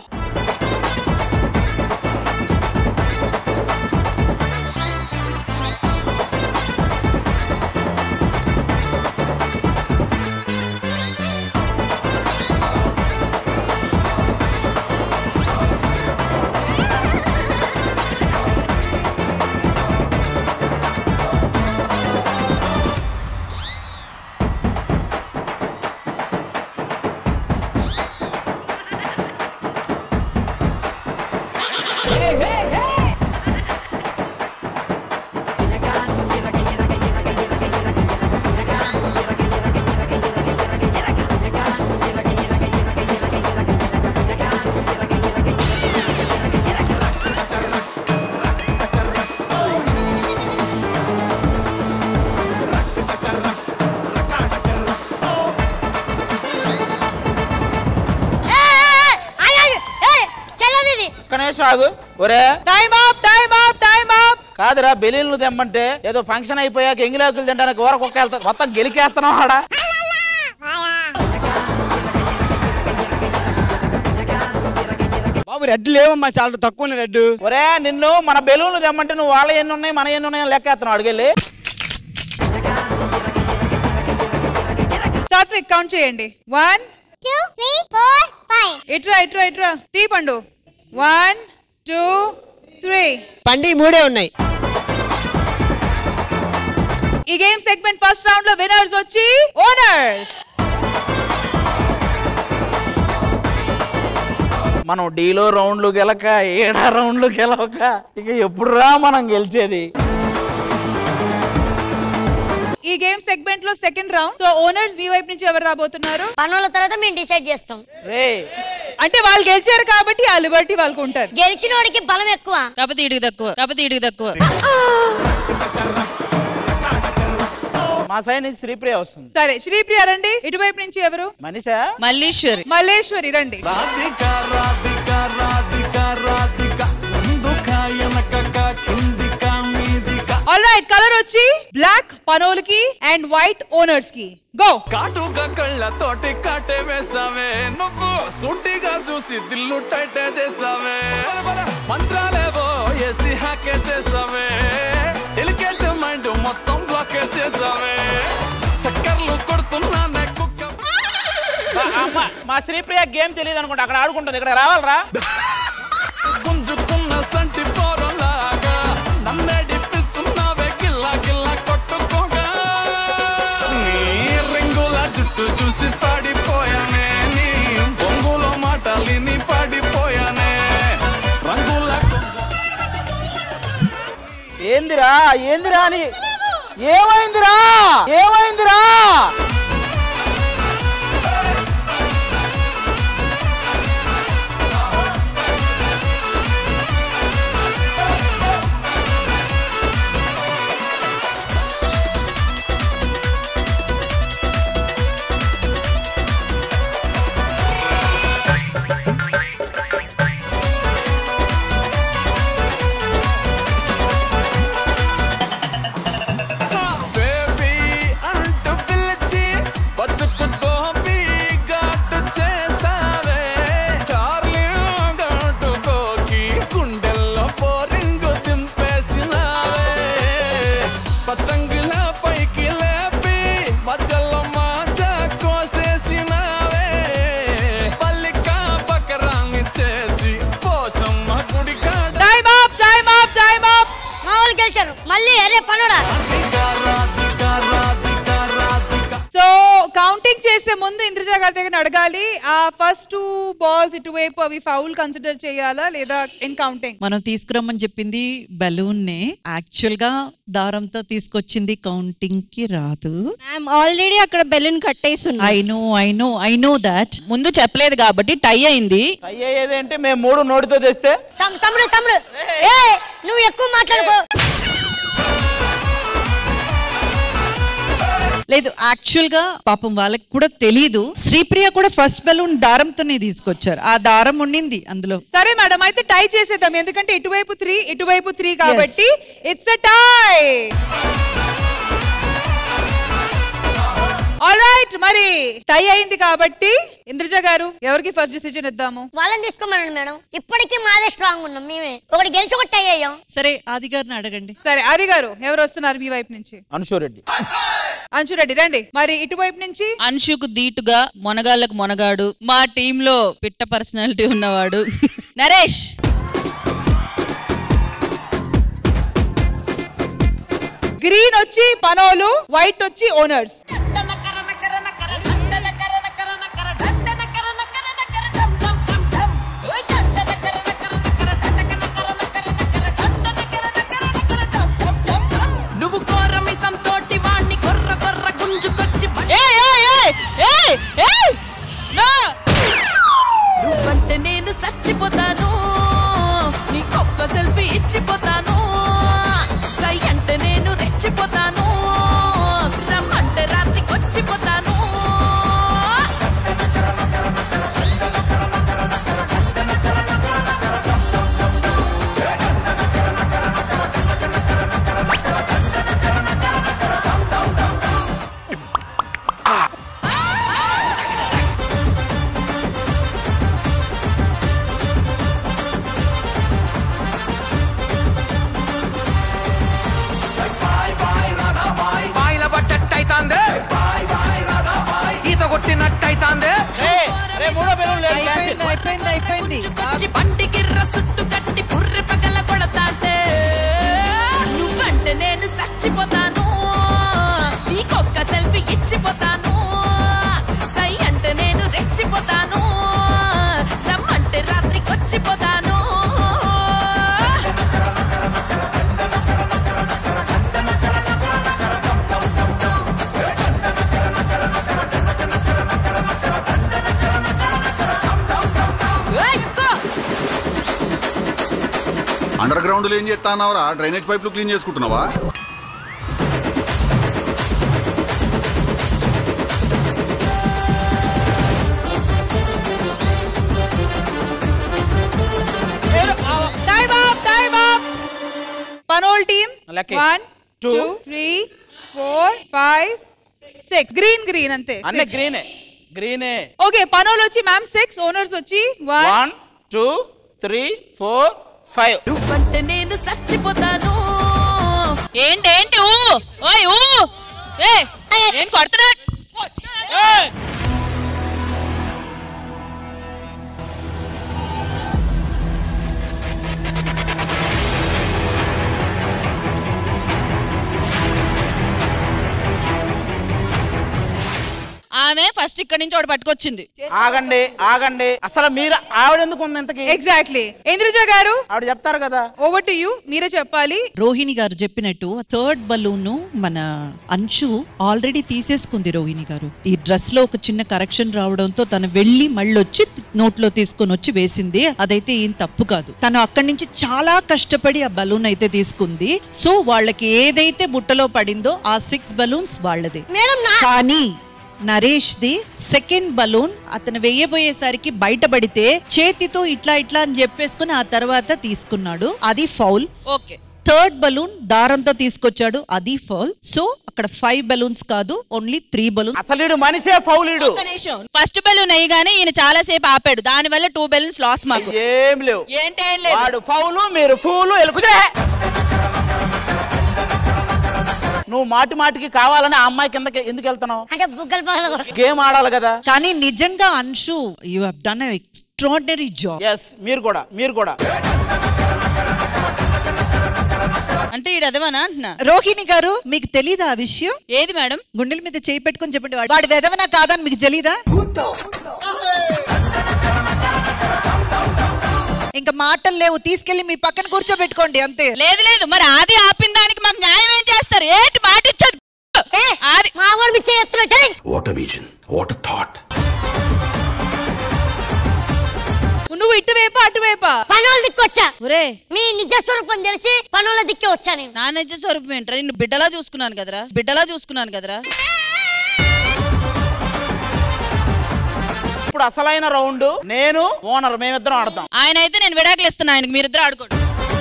చెల్లది ఒక్క నిమిషం ఆగు ఒరే time up time up time up కాదురా బెలూన్లు తెమ్మంటే ఏదో ఫంక్షన్ అయిపోయాక ఎంగిలాకులు తినడానికి ఊర కుక్క వెళ్తా మొత్తం గెలికేస్తున్నావు ఆడ బాబు రెడ్ లేవమ్మా చాలా తక్కువ రెడ్ ఒరే నిన్ను మన బెలూన్లు తెమ్మంటే నువ్వు వాళ్ళ ఎన్ని ఉన్నాయి మన ఎన్ని ఉన్నాయని లెక్కేస్తున్నావు అడిగెళ్ళి సాత్విక్ కౌంట్ చేయండి one two three four five ఇట్రా ఇట్రా ఇట్రా తీ పండు వన్ టూ త్రీ పండి మూడే ఉన్నాయి ఈ గేమ్ సెగ్మెంట్ ఫస్ట్ రౌండ్ లో విన్నర్స్ వచ్చి ఓనర్స్ మనం డీలో రౌండ్లు గెలక ఏడా రౌండ్లు గెలవక ఇక ఎప్పుడురా మనం గెలిచేది ఈ గేమ్ సెగ్మెంట్ లో సెకండ్ రౌండ్ సో ఓనర్స్ మీ వైపు నుంచి ఎవరు రాబోతున్నారు పనుల తర్వాత మేము డిసైడ్ చేస్తాం రే అంటే వాళ్ళు గెలిచారు కాబట్టి ఆ లిబర్టీ వాళ్ళకు ఉంటది గెలిచిన వాడికి బలం ఎక్కువ కాకపోతే ఇడికి తక్కువ కాకపోతే ఇడికి తక్కువ మా సైడ్ నుంచి శ్రీప్రియ వస్తుంది సరే శ్రీప్రియ రండి ఇటువైపు నుంచి ఎవరు మనిషా మల్లీశ్వరి మల్లేశ్వరి రండి రాధిక రాధిక రాధిక రాధిక ముందుక వెనకక కిందిక మీదిక ఆల్ రైట్ కలర్ వచ్చి బ్లాక్ పనోల్కి అండ్ వైట్ ఓనర్స్ కి గో కాటుక కళ్ళతోటి కాటే వేసావే నువ్వు సూటిగా చూసి దిల్లు టైటే చేసావే మంత్రాలేవో ఏసి హ్యాకే చేసావే ఎలికేట్ మైండ్ మొత్తం బ్లాకే చేసావే చక్కర్లు కొడుతున్నానే కుక్క మా- మా- మా శ్రీప్రియ గేమ్ తెలియదు అనుకుంటా అక్కడ ఆడుకుంటుంది ఇక్కడ రావాలరా గుంజుకున్న సంటి పోరలాగా నన్నడిపిస్తున్నావే గిల్లా గిల్లా కొట్టుకోగా నీ రింగుల జుట్టు చూసి పడిపోయానే నీ బొంగులో మాటలిని పడిపోయానే రంగుల ఏందిరా ఏందిరా అని ఏమైందిరా ఏమైందిరా బేబీ అంటూ పిలిచి బతుకుతో ఘాటు చేసావే చార్లింగ్ ఘాటుకోకి గుండెల్లో పోరింగు దింపేసినావే పతంగుల పైకి లేపి మధ్యలో మాజా కోసేసినావే పల్లిక బకరాంగి చేసి పోసమ్మ గుడి కాడ time up time up time up మా వాళ్ళు గెలిచారు మళ్ళీ అరే పనుడా సో కౌంటింగ్ చేసే ముందు ఇంద్రజా గారి దగ్గర అడగాలి ఆ ఫస్ట్ టూ బాల్స్ ఇటువైపు అవి ఫౌల్ కన్సిడర్ చేయాలా లేదా ఇన్ కౌంటింగ్ మనం తీసుకురమ్మని చెప్పింది బలూన్ నే యాక్చువల్ గా దారంతో తీసుకొచ్చింది కౌంటింగ్ కి రాదు మ్యామ్ ఆల్రెడీ అక్కడ బెలూన్ కట్టేసి I know I know I know that ముందు చెప్పలేదు కాబట్టి టై అయింది అయ్యేది అంటే మేము మూడు నోటితో తెస్తే తమ్- తమ్ముడు తమ్ముడు ఏ నువ్వు ఎక్కువ మాట్లాడుకో లేదు యాక్చువల్ గా పాపం వాళ్ళకి కూడా తెలీదు శ్రీప్రియ కూడా ఫస్ట్ బెలూన్ దారంతోనే తీసుకొచ్చారు ఆ దారం ఉండింది అందులో సరే మేడం అయితే టై చేసేద్దాం ఎందుకంటే ఇటువైపు త్రీ ఇటువైపు త్రీ కాబట్టి ఇట్స్ అ టై రైట్ మరి టై అయింది కాబట్టి ఇంద్రజ గారు ఎవరికి ఫస్ట్ డిసిజన్ ఇద్దాము వాళ్ళని తీసుకోమనండి మేడం ఇప్పటికీ మాదే స్ట్రాంగ్ ఉన్నాం మేమే ఒకటి గెలిచి ఒకటి టై అయ్యాం సరే ఆది గారిని అడగండి సరే ఆది గారు ఎవరు వస్తున్నారు మీ వైపు నుంచి అనుషూరెడ్డి అంచురెడ్డి రండి మరి ఇటువైపు నుంచి అన్షుకు దీటుగా మొనగాళ్ళకు మొనగాడు మా టీంలో పిట్ట పర్సనాలిటీ ఉన్నవాడు నరేష్ గ్రీన్ వచ్చి పనోలు వైట్ వచ్చి ఓనర్స్ నువ్వు కోరమిసం తోటి వాణ్ణి కొర్ర కొర్ర గుంజుకొచ్చి నువ్వంటే నేను చచ్చిపోతాను నీకొక్క సెల్ఫీ ఇచ్చిపోతాను సై అంటే నేను రెచ్చిపోతాను రమ్మంటే రాత్రికి వచ్చిపోతాను బాయిల పడ్డట్టయితాందే ఈత కొట్టినట్టయితాందే అయిపోయింది అయిపోయింది అయిపోయింది వచ్చి బండి గిర్ర సుట్టు కట్టి పుర్రె పగల కొడతాంటే నువ్వంటే నేను చచ్చిపోతాను నీకొక్క సెల్ఫీ ఇచ్చిపోతాను సై అంటే నేను రెచ్చిపోతాను రమ్మంటే రాత్రికి వచ్చిపోతాను అండర్ గ్రౌండ్ లో ఏం చేస్తానవరా డ్రైనేజ్ పైపులు క్లీన్ చేసుకుంటున్నావా టైమ్ అప్ టైమ్ అప్ పనోల్ team Lucky. One Two. Two three four five six green green అంతే అన్నీ గ్రీనే గ్రీనే ఓకే పనోల్ వచ్చి మ్యామ్ సిక్స్ ఓనర్స్ వచ్చి one one two three four five నువ్వంటే నేను చచ్చిపోతాను ఏంటి ఏంటి ఊ ఓయ్ ఊ ఏ ఏం కొడుతున్నా ఆమె ఫస్ట్ ఇక్కడి నుంచి ఒకటి పట్టుకొచ్చింది ఆగండి ఆగండి అసలు మీరు ఆవిడ ఎందుకు ఉంది ఇంతకి ఎగ్జాక్ట్లీ ఇంద్రజ గారు ఆవిడ చెప్తారు కదా ఓవర్ టు యూ మీరే చెప్పాలి రోహిణి గారు చెప్పినట్టు థర్డ్ బలూన్ మన అంచు ఆల్రెడీ తీసేసుకుంది రోహిణి గారు ఈ డ్రెస్ లో ఒక చిన్న కరెక్షన్ రావడంతో తను వెళ్ళి మళ్ళీ వచ్చి నోట్లో తీసుకొని వచ్చి వేసింది అదైతే ఏం తప్పు కాదు తను అక్కడి నుంచి చాలా కష్టపడి ఆ బలూన్ అయితే తీసుకుంది సో వాళ్ళకి ఏదైతే బుట్టలో పడిందో ఆ సిక్స్ బలూన్స్ వాళ్ళదే మేడం నా కానీ నరేష్ ది సెకండ్ బలూన్ అతను వేయబోయేసరికి బయటపడితే చేతితో ఇట్లా ఇట్లా అని చెప్పేసుకుని ఆ తర్వాత తీసుకున్నాడు అది ఫౌల్ ఓకే థర్డ్ బలూన్ దారంతో తీసుకొచ్చాడు అది ఫౌల్ సో అక్కడ ఫైవ్ బలూన్స్ కాదు ఓన్లీ త్రీ బలూన్స్ అసలు వీడు మనిషే ఫౌలీడు ఫస్ట్ బెలూన్ అయ్యగానే ఈయన చాలా సేపు ఆపాడు దాని వల్ల టూ బెలూన్స్ లాస్ మాకు ఏం లేవు ఏంటేం లేదు వాడు ఫౌలు మీరు ఫూలు ఎలుకుదే నువ్వు మాటి మాటికి కావాలని ఆ అమ్మాయి కిందకి ఎందుకు వెళ్తున్నావు అంటే బుగ్గలు పగల గేమ్ ఆడాలి కదా కానీ నిజంగా Anshu you have done extraordinary job yes మీరు కూడా మీరు కూడా అంటే ఈడు అదవనా అంటున్నా రోహిణి గారు మీకు తెలీదా ఆ విషయం ఏది మేడం గుండెల మీద చేయి పెట్టుకొని చెప్పండి వాడు- వాడు వెదవనా కాదని మీకు తెలీదా ఇంకా మాటలు లేవు తీసుకెళ్లి మీ పక్కన కూర్చోబెట్టుకోండి అంతే లేదు లేదు మరి ఆది ఆపిన దానికి మాకు న్యాయం ఏం చేస్తారు ఏంటి మాట ఇచ్చేది ఆది మా వాడు మిచ్చే ఎత్తున్నా వాట్ విజన్ వాట్ థాట్ నువ్వు ఇటువైపా అటువైపా పనుల దిక్కు వచ్చా ఒరే మీ నిజ స్వరూపం తెలిసి పనుల దిక్కే వచ్చా నేను నా నిజ స్వరూపం ఏంట్రా నిన్ను బిడ్డలా చూసుకున్నాను కదరా బిడ్డలా చూసుకున్నాను కదరా ఇప్పుడు అసలైన రౌండ్ నేను ఓనర్ మేమిద్దరం ఆడతాం ఆయన అయితే నేను విడాకులు ఇస్తున్నా ఆయనకి మీరిద్దరు ఆడుకోండి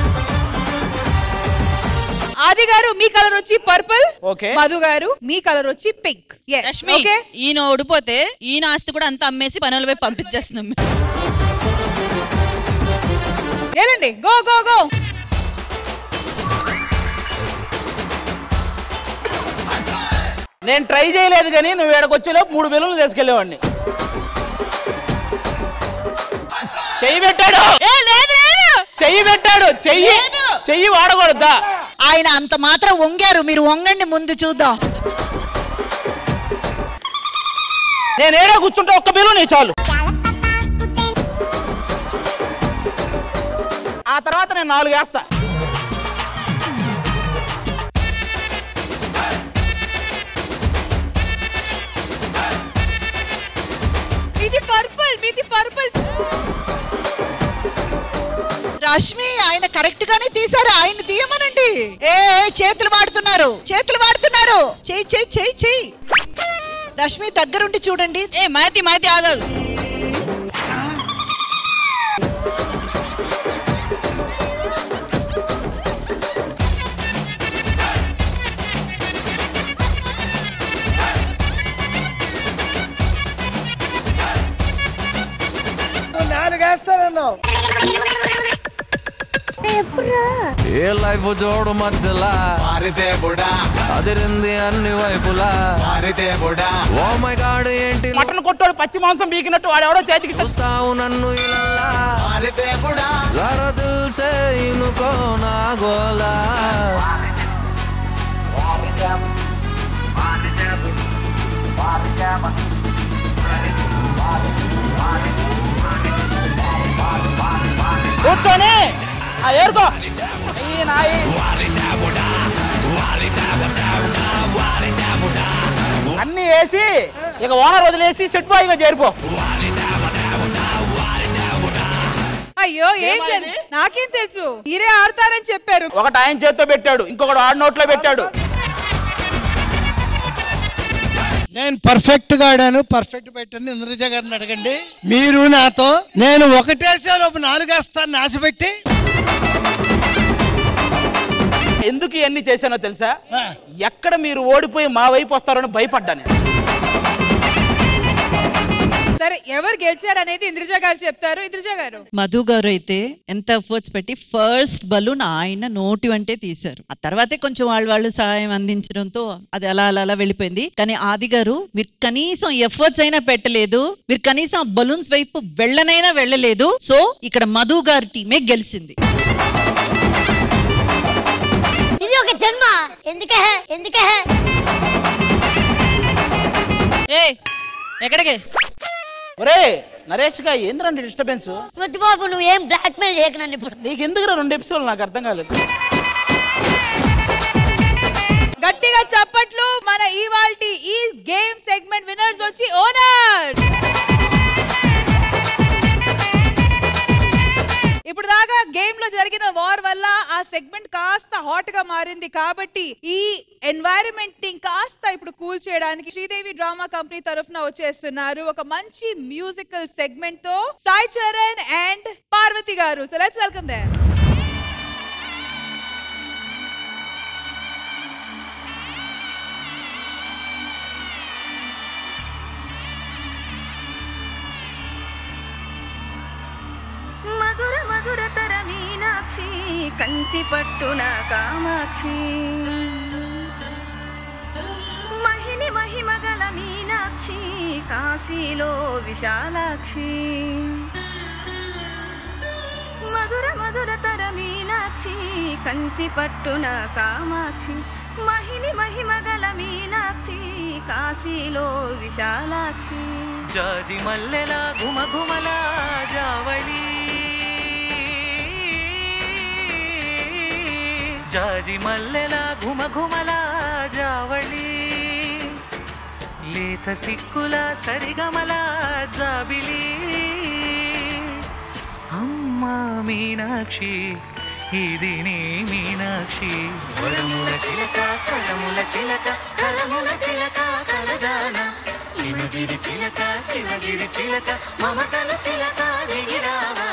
ఆది గారు మీ కలర్ వచ్చి పర్పుల్ ఓకే మధు గారు మీ కలర్ వచ్చి పింక్ రష్మి ఓకే ఈయన ఓడిపోతే ఈయన ఆస్తి కూడా అంతా అమ్మేసి పనుల వైపు పంపించేస్తున్నాం మేము. ఏలండి గో గో గో నేను ట్రై చేయలేదు కానీ నువ్వు ఏడకి వచ్చేలోపు మూడు బెలూన్లు తీసుకెళ్లేవాడిని చెయ్యి పెట్టాడు చెయ్యి పెట్టాడు చెయ్యి చెయ్యి వాడకూడదా ఆయన అంత మాత్రం వంగారు మీరు వంగండి ముందు చూద్దాం నేను ఏడా కూర్చుంటే ఒక్క బెలూన్ చాలు ఆ తర్వాత నేను నాలుగు వేస్తా ఇది పర్పుల్ మీది పర్పుల్ రష్మి ఆయన కరెక్ట్ గానే తీసారు ఆయన తీయమనండి ఏ ఏ, చేతులు వాడుతున్నారు చేతులు వాడుతున్నారు చెయ్యి చెయ్యి చెయ్యి చెయ్యి రష్మి దగ్గరుండి చూడండి ఏ మాతి మాతి ఆగదు నాలుగు వేస్తానన్నావు ఏ లైఫ్ జోడు మధ్యలా మారితే బుడా అదిరింది అన్ని వైపులా మారితే బుడా ఓ మై గాడ్ ఏంటి మటన్ కొట్టాడు పచ్చి మాంసం బీకినట్టు వాడు ఎవడో చేతికి చూస్తావు నన్ను ఇలా మారితే బుడా జరా దిల్ సే ఇనుకో నా గోలా కూర్చొని ఆ ఏరుకో అయ్యి నాయి అన్ని వేసి ఇక ఓనర్ వదిలేసి సెట్ బాయ్గా చేరిపో అయ్యో ఏం తెలు- నాకేం తెలుసు మీరే ఆడతారని చెప్పారు ఒకటి ఆయన చేత్తో పెట్టాడు ఇంకొకటి ఆడ నోట్లో పెట్టాడు నేను పర్ఫెక్ట్ గా ఆడాను పర్ఫెక్ట్ పెట్టండి ఇంద్రజ గారిని అడగండి మీరు నాతో నేను ఒకటేసే లోపు నాలుగేస్తాను ఆశపెట్టి ఎందుకు ఇవన్నీ చేశానో తెలుసా ఎక్కడ మీరు ఓడిపోయి మా వైపు వస్తారని భయపడ్డా నేను సరే ఎవరు గెలిచారు అనేది ఇంద్రజ గారు చెప్తారు ఇంద్రజ గారు మధు గారు అయితే ఎంత ఎఫర్ట్స్ పెట్టి ఫస్ట్ బలూన్ ఆయన నోటి వంటే తీశారు ఆ తర్వాతే కొంచెం వాళ్ళు వాళ్ళు సహాయం అందించడంతో అది అలా అలా అలా వెళ్ళిపోయింది కానీ ఆది గారు మీరు కనీసం ఎఫర్ట్స్ అయినా పెట్టలేదు మీరు కనీసం బలూన్స్ వైపు వెళ్ళనైనా వెళ్ళలేదు సో ఇక్కడ మధు గారి టీమే గెలిచింది ఇది ఒక జన్మ ఎందుకే ఎందుకే ఏ ఎక్కడికి ఒరే నరేష్ గా ఏంద్రండి డిస్టర్బెన్స్ వద్దు బాబు నువ్వు ఏం బ్లాక్ మెయిల్ చేయకు నన్ను ఇప్పుడు నీకు ఎందుకు రెండు ఎపిసోడ్లు నాకు అర్థం కాలేదు గట్టిగా చప్పట్లు మన ఇవాల్టి ఈ గేమ్ సెగ్మెంట్ విన్నర్స్ వచ్చి ఓనర్ ఇప్పుడు దాకా గేమ్ లో జరిగిన వార్ వల్ల ఆ సెగ్మెంట్ కాస్త హాట్ గా మారింది కాబట్టి ఈ ఎన్వైరన్మెంట్ ని కాస్త ఇప్పుడు కూల్ చేయడానికి శ్రీదేవి డ్రామా కంపెనీ తరఫున వచ్చేస్తున్నారు ఒక మంచి మ్యూజికల్ సెగ్మెంట్ తో Sai Charan and Parvathi garu so let's welcome the Madhura Madhura తర మీనాక్షి కంచి పట్టున కామాక్షి మహిని మహిమగల మీనాక్షి కాశీలో విశాలాక్షి మధుర మధుర మధుర తర మీనాక్షి కంచి పట్టున కామాక్షి మహిని మహిమ గల మీనాక్షి కాశీలో విశాలాక్షి జాజి మల్లెల ఘుమఘుమల జావళి జాజి మల్లెల ఘుమఘుమల జావళి లేత సిక్కుల సరిగమల జాబిలి అమ్మా మీనాక్షి ఇది నీ మీనాక్షి వరముల చిలక స్వరముల చిలక కలముల చిలక కలదాన హిమగిరి చిలక శివగిరి చిలక మమతల చిలక దిగిరావా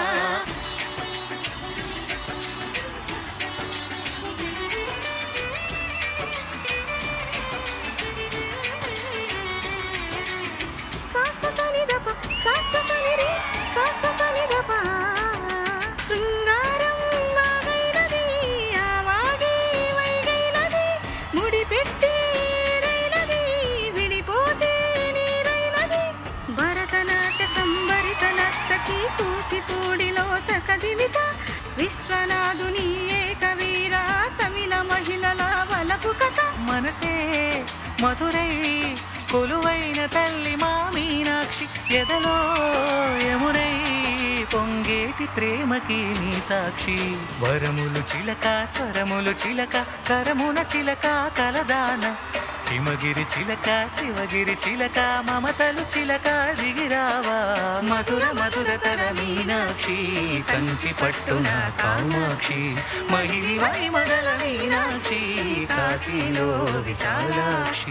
సాస సనిదప సాస సనిరి సాస సనిదప శృంగారం వాగైనది ఆవాగి వైగైనది ముడిపెట్టి రైనది విడిపోతే నీరైనది భరతనాట్య సంభరిత నర్తకి కూచిపూడిలో తకదిమిత విశ్వనాథుని ఏకవీర తమిళ మహిళల వలపు కథ మనసే మధురై కొలువైన తల్లి మా మీనాక్షి ఎదలో యమునై పొంగేటి ప్రేమకి నీ సాక్షి వరములు చిలక స్వరములు చిలక కరమున చిలక కలదాన హిమగిరి చిలక శివగిరి చిలక మమతలు చిలక దిగిరావా మధుర మధుర తర మీనాక్షి కంచి పట్టున కామాక్షి మహిళ మగల మీనాక్షి కాశీలో విశాలాక్షి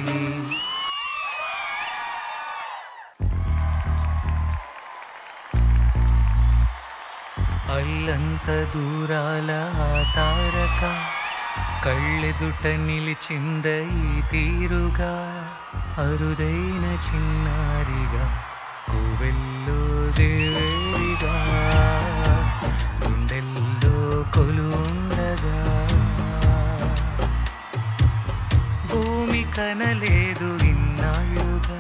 అల్లంత దూరాల ఆ తారక కళ్ళెదుట నిలిచింద ఈ తీరుగా అరుదైన చిన్నారిగా కోవెల్లో దేవేరిగా గుండెల్లో కొలుండగా భూమి కనలేదు ఇన్నాళ్ళుగా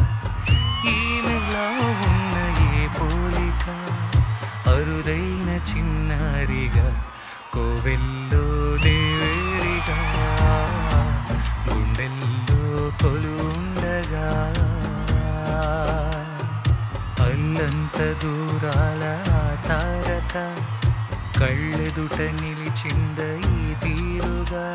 ఈమెలా ఉన్న ఏ పోలిక అరుదైన చిన్నారిగా కోవెల్లో దేవేరిగా గుండెల్లో కొలుండగా అల్లంత దూరాల ఆ తారక కళ్ళెదుట నిలిచింద ఈ తీరుగా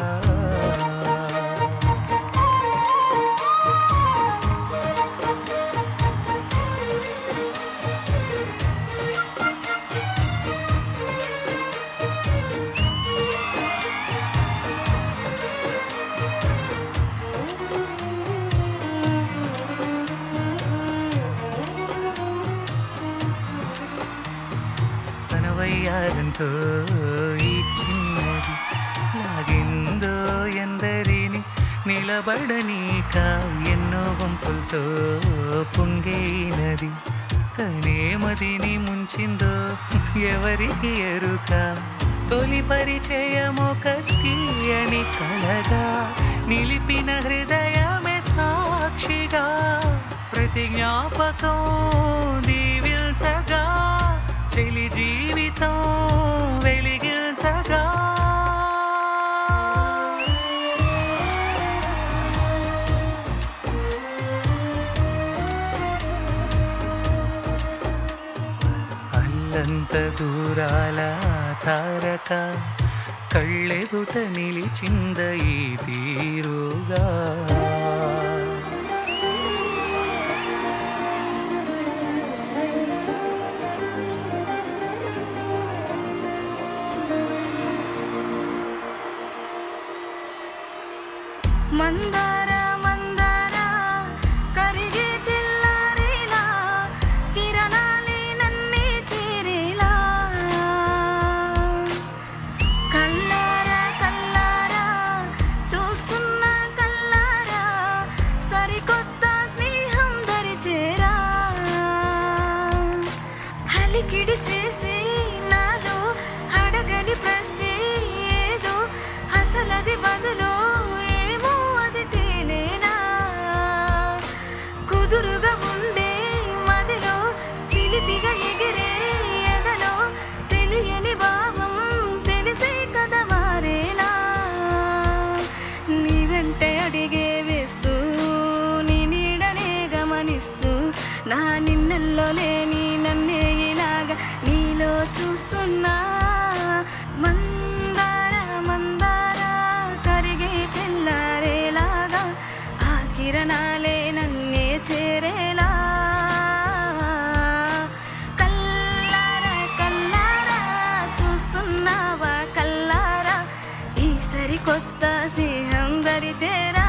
తన వయ్యారంతో ఈ చిన్నది లాగిందో ఎందరిని నిలబడనీక ఎన్నో వంపులతో పొంగేనది తనే మదిని ముంచిందో ఎవరికి ఎరుక తొలి పరిచయమొక తీయని కలగా నిలిపిన హృదయమే సాక్షిగా ప్రతి జ్ఞాపకం దీవిల్చగా చెలి జీవితం వెలిగించగా అల్లంత దూరాల ఆ తారక కళ్ళెదుట నిలిచింద ఈ తీరుగా మందార మందార కరిగే తెల్లారేలా కిరణాలే నన్నే చేరేలా కల్లారా కల్లారా చూస్తున్న కల్లారా సరికొత్త స్నేహం దరిచేరా హలికిడి చేసి నాలో అడగని ప్రశ్నే ఏదో అసలది బదులో ఏమో అది తేలేనా కుదురుగా ఉండే మదిలో చిలిపిగా ఎగిరే ఎదలో తెలియని భావం నా నిన్నల్లో లేని నన్నే ఇలాగా నీలో చూస్తున్నా మందార మందార కరిగే తెల్లారేలాగా ఆ కిరణాలే నన్నే చేరేలా కల్లారా కల్లారా చూస్తున్నావా కల్లారా ఈ సరికొత్త స్నేహం దరిచేరా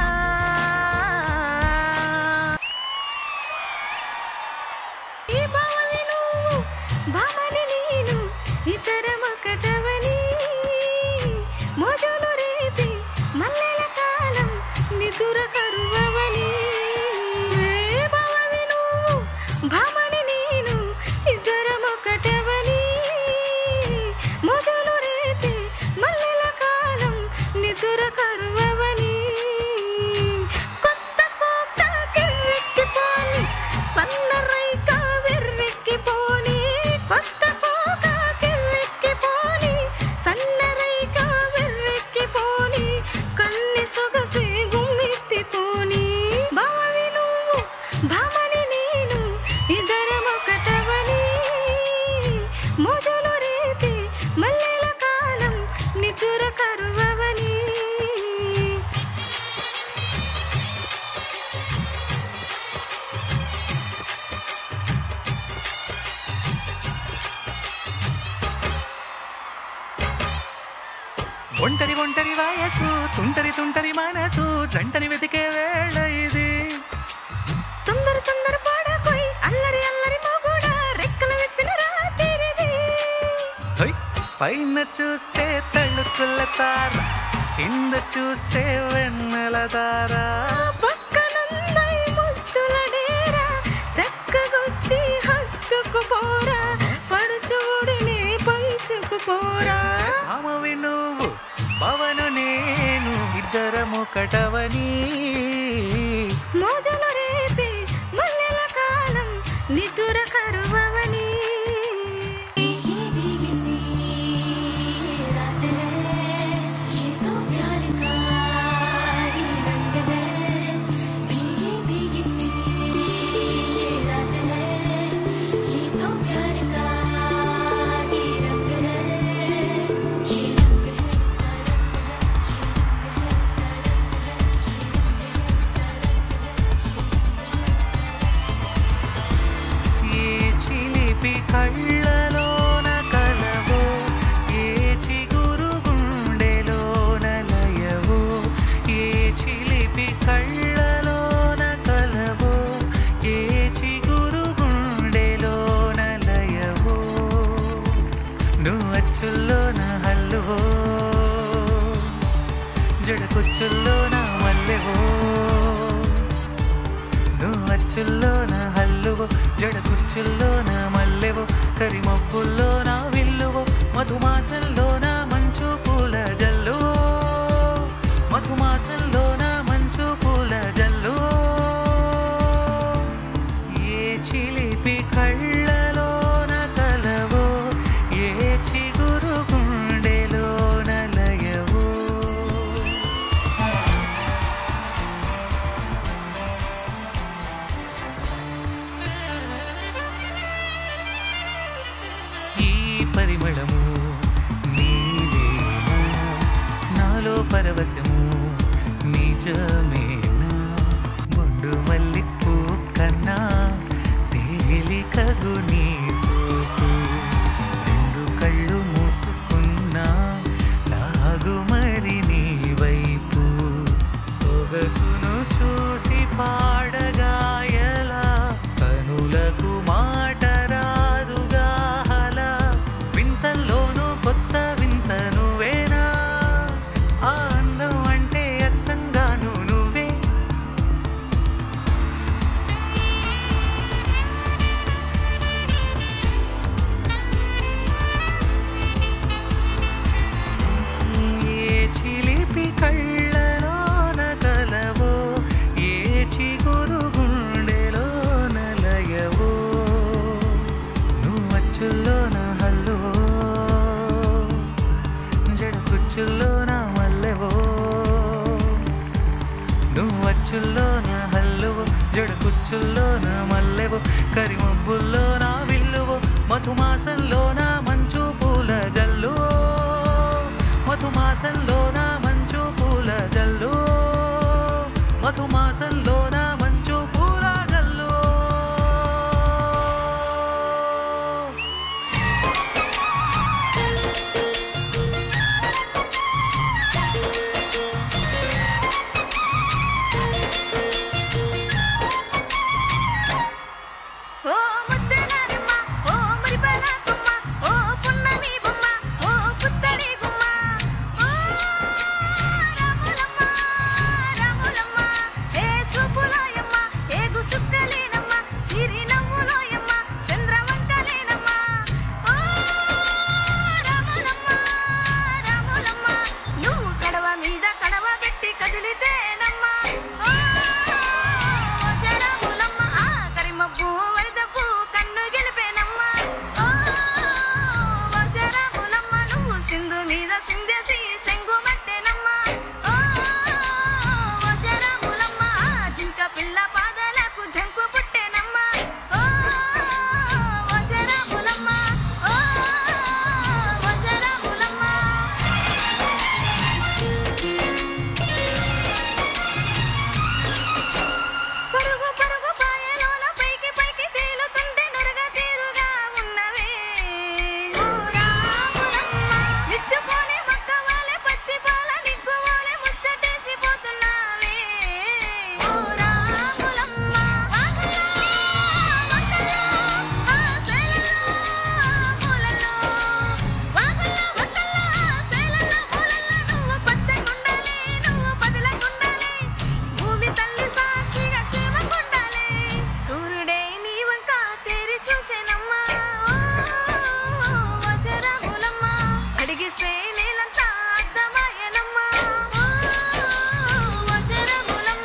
ఈ భావమి నువ్వు భామని నేను ఇతరమొకటవని మోజులు రేపి మల్లెల కాలం నిదుర కరువవని ఏ భావమి నువ్వు భామని నేను ఇద్దరమొకటవని మోజులు రేపి మల్లెల కాలం నిదుర కరువవని కొత్త కోక కెర్రెక్కిపోని సన్న రైక వెర్రెక్కిపోని కొత్త కోక కెర్రెక్కిపోని సన్న రైక వెర్రెక్కిపోని కన్నె సొగసే గుమ్మెత్తిపోని భావవి నువ్వు భామని నేను ఇద్దరమొకటవని మోజులు రేపి మల్లెల కాలం నిదుర కరువవని ఒంటరి ఒంటరి వయసు తుంటరి తుంటరి మనసు జంటని వెతికే వేళ ఇది తొందర తొందర పడకోయ్ అల్లరి అల్లరి మొగుడా రెక్కలు విప్పిన రాత్రిది హొయ్, పైన చూస్తే తళుకుల తార కింద చూస్తే వెన్నెల తార పక్కనుందై ముద్దుల డేరా చక్కగొచ్చి హత్తుకు పోరా పడుచూడిని పంచుకు పోరా ఆమవి నువ్వు పవను నేను ఇద్దరమొకటవని మోజులు రేపి మల్లెల కాలం నిదుర కరువవని ఏ చిలిపి కళ్ళలోన కలవో ఏ చిగురు గుండెలోన లయవో ఏ చిలిపి కళ్ళలోన కలవో ఏ చిగురు గుండెలోన లయవో నువ్వు అచ్చుల్లోన హల్లువో జడకొచ్చుల్లోన మల్లెవో నువ్వు అచ్చుల్లోన హల్లువో జడకుచ్చుల్లోన మల్లెవో కరిమబ్బుల్లోన విల్లువో మధుమాసంలోన మంచు పూల జల్లువో మధుమాసంలోన మంచు పూల జల్లువో ఏ చిలిపి కళ్ళలోన కలవో ఏ చిగురు గుండెలోన లయవో ఈ పరిమళము నీదేనా నాలో పరవశము నిజమేనా బొండు మల్లిపూ కన్నా తేలికగు నీ సోకు రెండు కళ్ళు మూసుకున్నా లాగు మరి నీ వైపు సొగసును చూసి పాడగాయలా కనులకు మాట రాదుగా హలా వింతల్లోనూ కొత్త వింత నువ్వేనా ఆ అందం అంటే అచ్చంగాను నువ్వే ఏ చిలిపి కళ్ళలోన కలవో ఏ చిగురు గుండెలోన లయవో నువ్వు అచ్చుల్లోన హల్లువో జడకుచ్చుల్లోన మల్లెవో నువ్వు అచ్చుల్లోన హల్లువో జడకుచ్చుల్లోన మల్లె మల్లెవు కరిమబ్బుల్లో నా విల్లువు మధుమాసంలో నా మంచు పూల జల్లు మధుమాసంలో నా మంచు పూల జల్లు మధుమాసంలో నా మంచు పూల జల్లు ఓ ముద్దలారమ్మ ఓ మురిపలాకమ్మ ఓ పున్నమి బొమ్మ ఓ పుత్తడి గుమ్మ ఓ రాములమ్మ రాములమ్మ ఏ సూపులోయమ్మ ఏ గుసుక్కలేనమ్మ సిరి నవ్వులోయమ్మ చంద్రవంకలేనమ్మ ఓ రాములమ్మ రాములమ్మ నువ్వు కడవ మీద కడవ పెట్టి కదిలితేనమ్మ ఓ శరాములమ్మ ఆ కరిమబ్బు వరిదబ్బు కన్ను గెలిపేనమ్మ ఓ శరాములమ్మ నువ్వు సింధు మీద సింధేసి సెంగు మట్టేనమ్మ ఓ శరాములమ్మ ఆ జింక పిల్ల పాదలకు జంకు పుట్టేనమ్మ ఓ శరాములమ్మ ఓ శరాములమ్మ పరుగు పరుగు పాయలోన పైకి పైకి తేలుతుంటే నురగ తీరుగా ఉన్నవే ఓ రాములమ్మ విచ్చుకొని మొక్క వాలే పచ్చి పాల నిగ్గు వాలే ముచ్చటేసి పోతున్నావే ఓ రాములమ్మ వాగుల్లో వంకల్లో ఆ సేలలో పూలలో వాగుల్లో వంకల్లో సేలలో పూలలో నువ్వు పచ్చకుండాలి నువ్వు పదలకుండాలి భూమి తల్లి సాక్షిగా క్షేమకుండాలి సూర్యుడే నీ వంక తేరి చూసేనమ్మా వశరాములమ్మ అడిగిస్తే నేలంతా అర్థమాయనమ్మా వశరాములమ్మ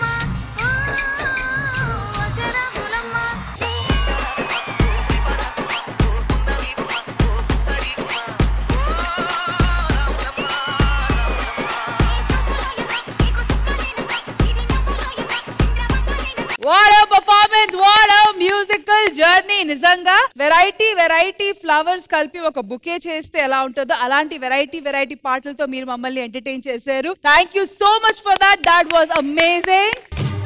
వశరాములమ్మ what a performance what a musical journey నిజంగా వెరైటీ వెరైటీ ఫ్లవర్స్ కలిపి ఒక బుకే చేస్తే ఎలా ఉంటుందో అలాంటి వెరైటీ వెరైటీ పాటలతో మీరు మమ్మల్ని ఎంటర్టైన్ చేశారు thank you so much for that that was amazing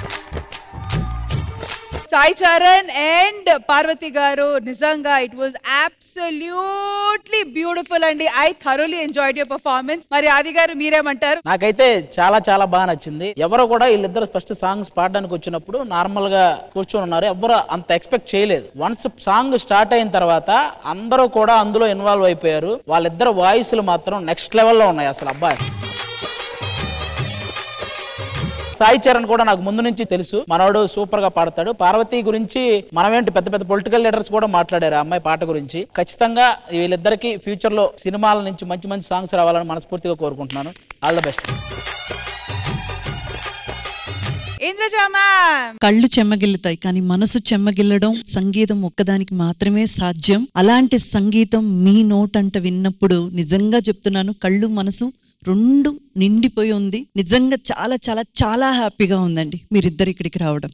Sai Charan and Parvathi garu నిజంగా ఇట్ వాజ్ అబ్సల్యూట్లీ బ్యూటిఫుల్ అండి I thoroughly enjoyed your performance మరి ఆది గారు మీరేమంటారు నాకైతే చాలా చాలా బాగా నచ్చింది ఎవరు కూడా వీళ్ళిద్దరు ఫస్ట్ సాంగ్స్ పాడడానికి వచ్చినప్పుడు నార్మల్ గా కూర్చొని ఉన్నారు ఎవరు అంత ఎక్స్పెక్ట్ చేయలేదు వన్స్ సాంగ్ స్టార్ట్ అయిన తర్వాత అందరూ కూడా అందులో ఇన్వాల్వ్ అయిపోయారు వాళ్ళిద్దరు వాయిస్లు మాత్రం నెక్స్ట్ లెవెల్లో ఉన్నాయి అసలు అబ్బాయి సాయి చరణ్ కూడా నాకు ముందు నుంచి తెలుసు మనోడు సూపర్ గా పాడతాడు పార్వతి గురించి మనమేంటి పెద్ద పెద్ద పొలిటికల్ లీడర్స్ కూడా మాట్లాడారు ఆ అమ్మాయి పాట గురించి ఖచ్చితంగా వీళ్ళిద్దరికి ఫ్యూచర్ లో సినిమాల నుంచి మంచి మంచి సాంగ్స్ రావాలని మనస్ఫూర్తిగా కోరుకుంటున్నాను all the best Indraja ma'am కళ్ళు చెమ్మగిల్లుతాయి కానీ మనసు చెమ్మగిల్లడం సంగీతం ఒక్కదానికి మాత్రమే సాధ్యం అలాంటి సంగీతం మీ నోటంట విన్నప్పుడు నిజంగా చెప్తున్నాను కళ్ళు మనసు రెండు నిండిపోయి ఉంది నిజంగా చాలా చాలా చాలా హ్యాపీగా ఉందండి మీరిద్దరు ఇక్కడికి రావడం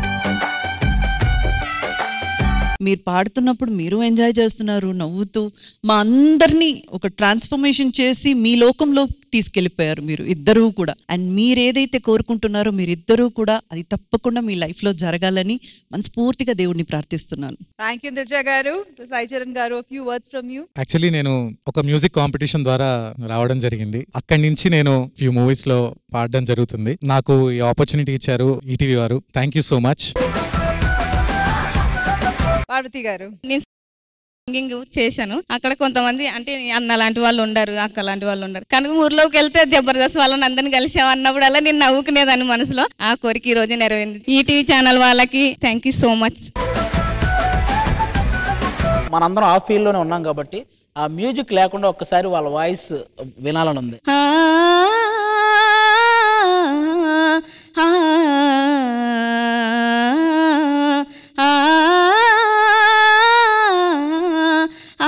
మీరు పాడుతున్నప్పుడు మీరు ఎంజాయ్ చేస్తున్నారు నవ్వుతూ మా అందరినీ ఒక ట్రాన్స్ఫర్మేషన్ చేసి మీ లోకంలో తీసుకెళ్ళిపోయారు మీరు ఇద్దరూ కూడా అండ్ మీరు ఏదైతే కోరుకుంటున్నారో మీరు ఇద్దరూ కూడా అది తప్పకుండా మీ లైఫ్లో జరగాలని మనస్ఫూర్తిగా దేవుడిని ప్రార్థిస్తున్నాను థ్యాంక్ యూ ఇంద్రజ గారు Sai Charan garu few words from you actually నేను ఒక మ్యూజిక్ కాంపిటీషన్ ద్వారా రావడం జరిగింది అక్కడి నుంచి నేను ఫ్యూ మూవీస్ లో పాడడం జరుగుతుంది నాకు ఈ ఆపర్చునిటీ ఇచ్చారు ఈటీవీ వారు thank you so much Parvathi garu నేను సింగింగ్ చేశాను అక్కడ కొంతమంది అంటే అన్న లాంటి వాళ్ళు ఉండరు అక్క లాంటి వాళ్ళు ఉండరు కనుక ఊర్లోకి వెళ్తే జబర్దస్త్ వాళ్ళని అందరిని కలిసాం అన్నప్పుడల్లా నేను నవ్వుకునేదాన్ని మనసులో ఆ కోరిక ఈ రోజు నెరవేరింది ఈటీవీ ఛానల్ వాళ్ళకి థ్యాంక్ యూ సో మచ్ మనందరం ఆ ఫీల్డ్ లోనే ఉన్నాం కాబట్టి ఆ మ్యూజిక్ లేకుండా ఒక్కసారి వాళ్ళ వాయిస్ వినాలని ఉంది ఆ, ఆ, ఆ, ఆ,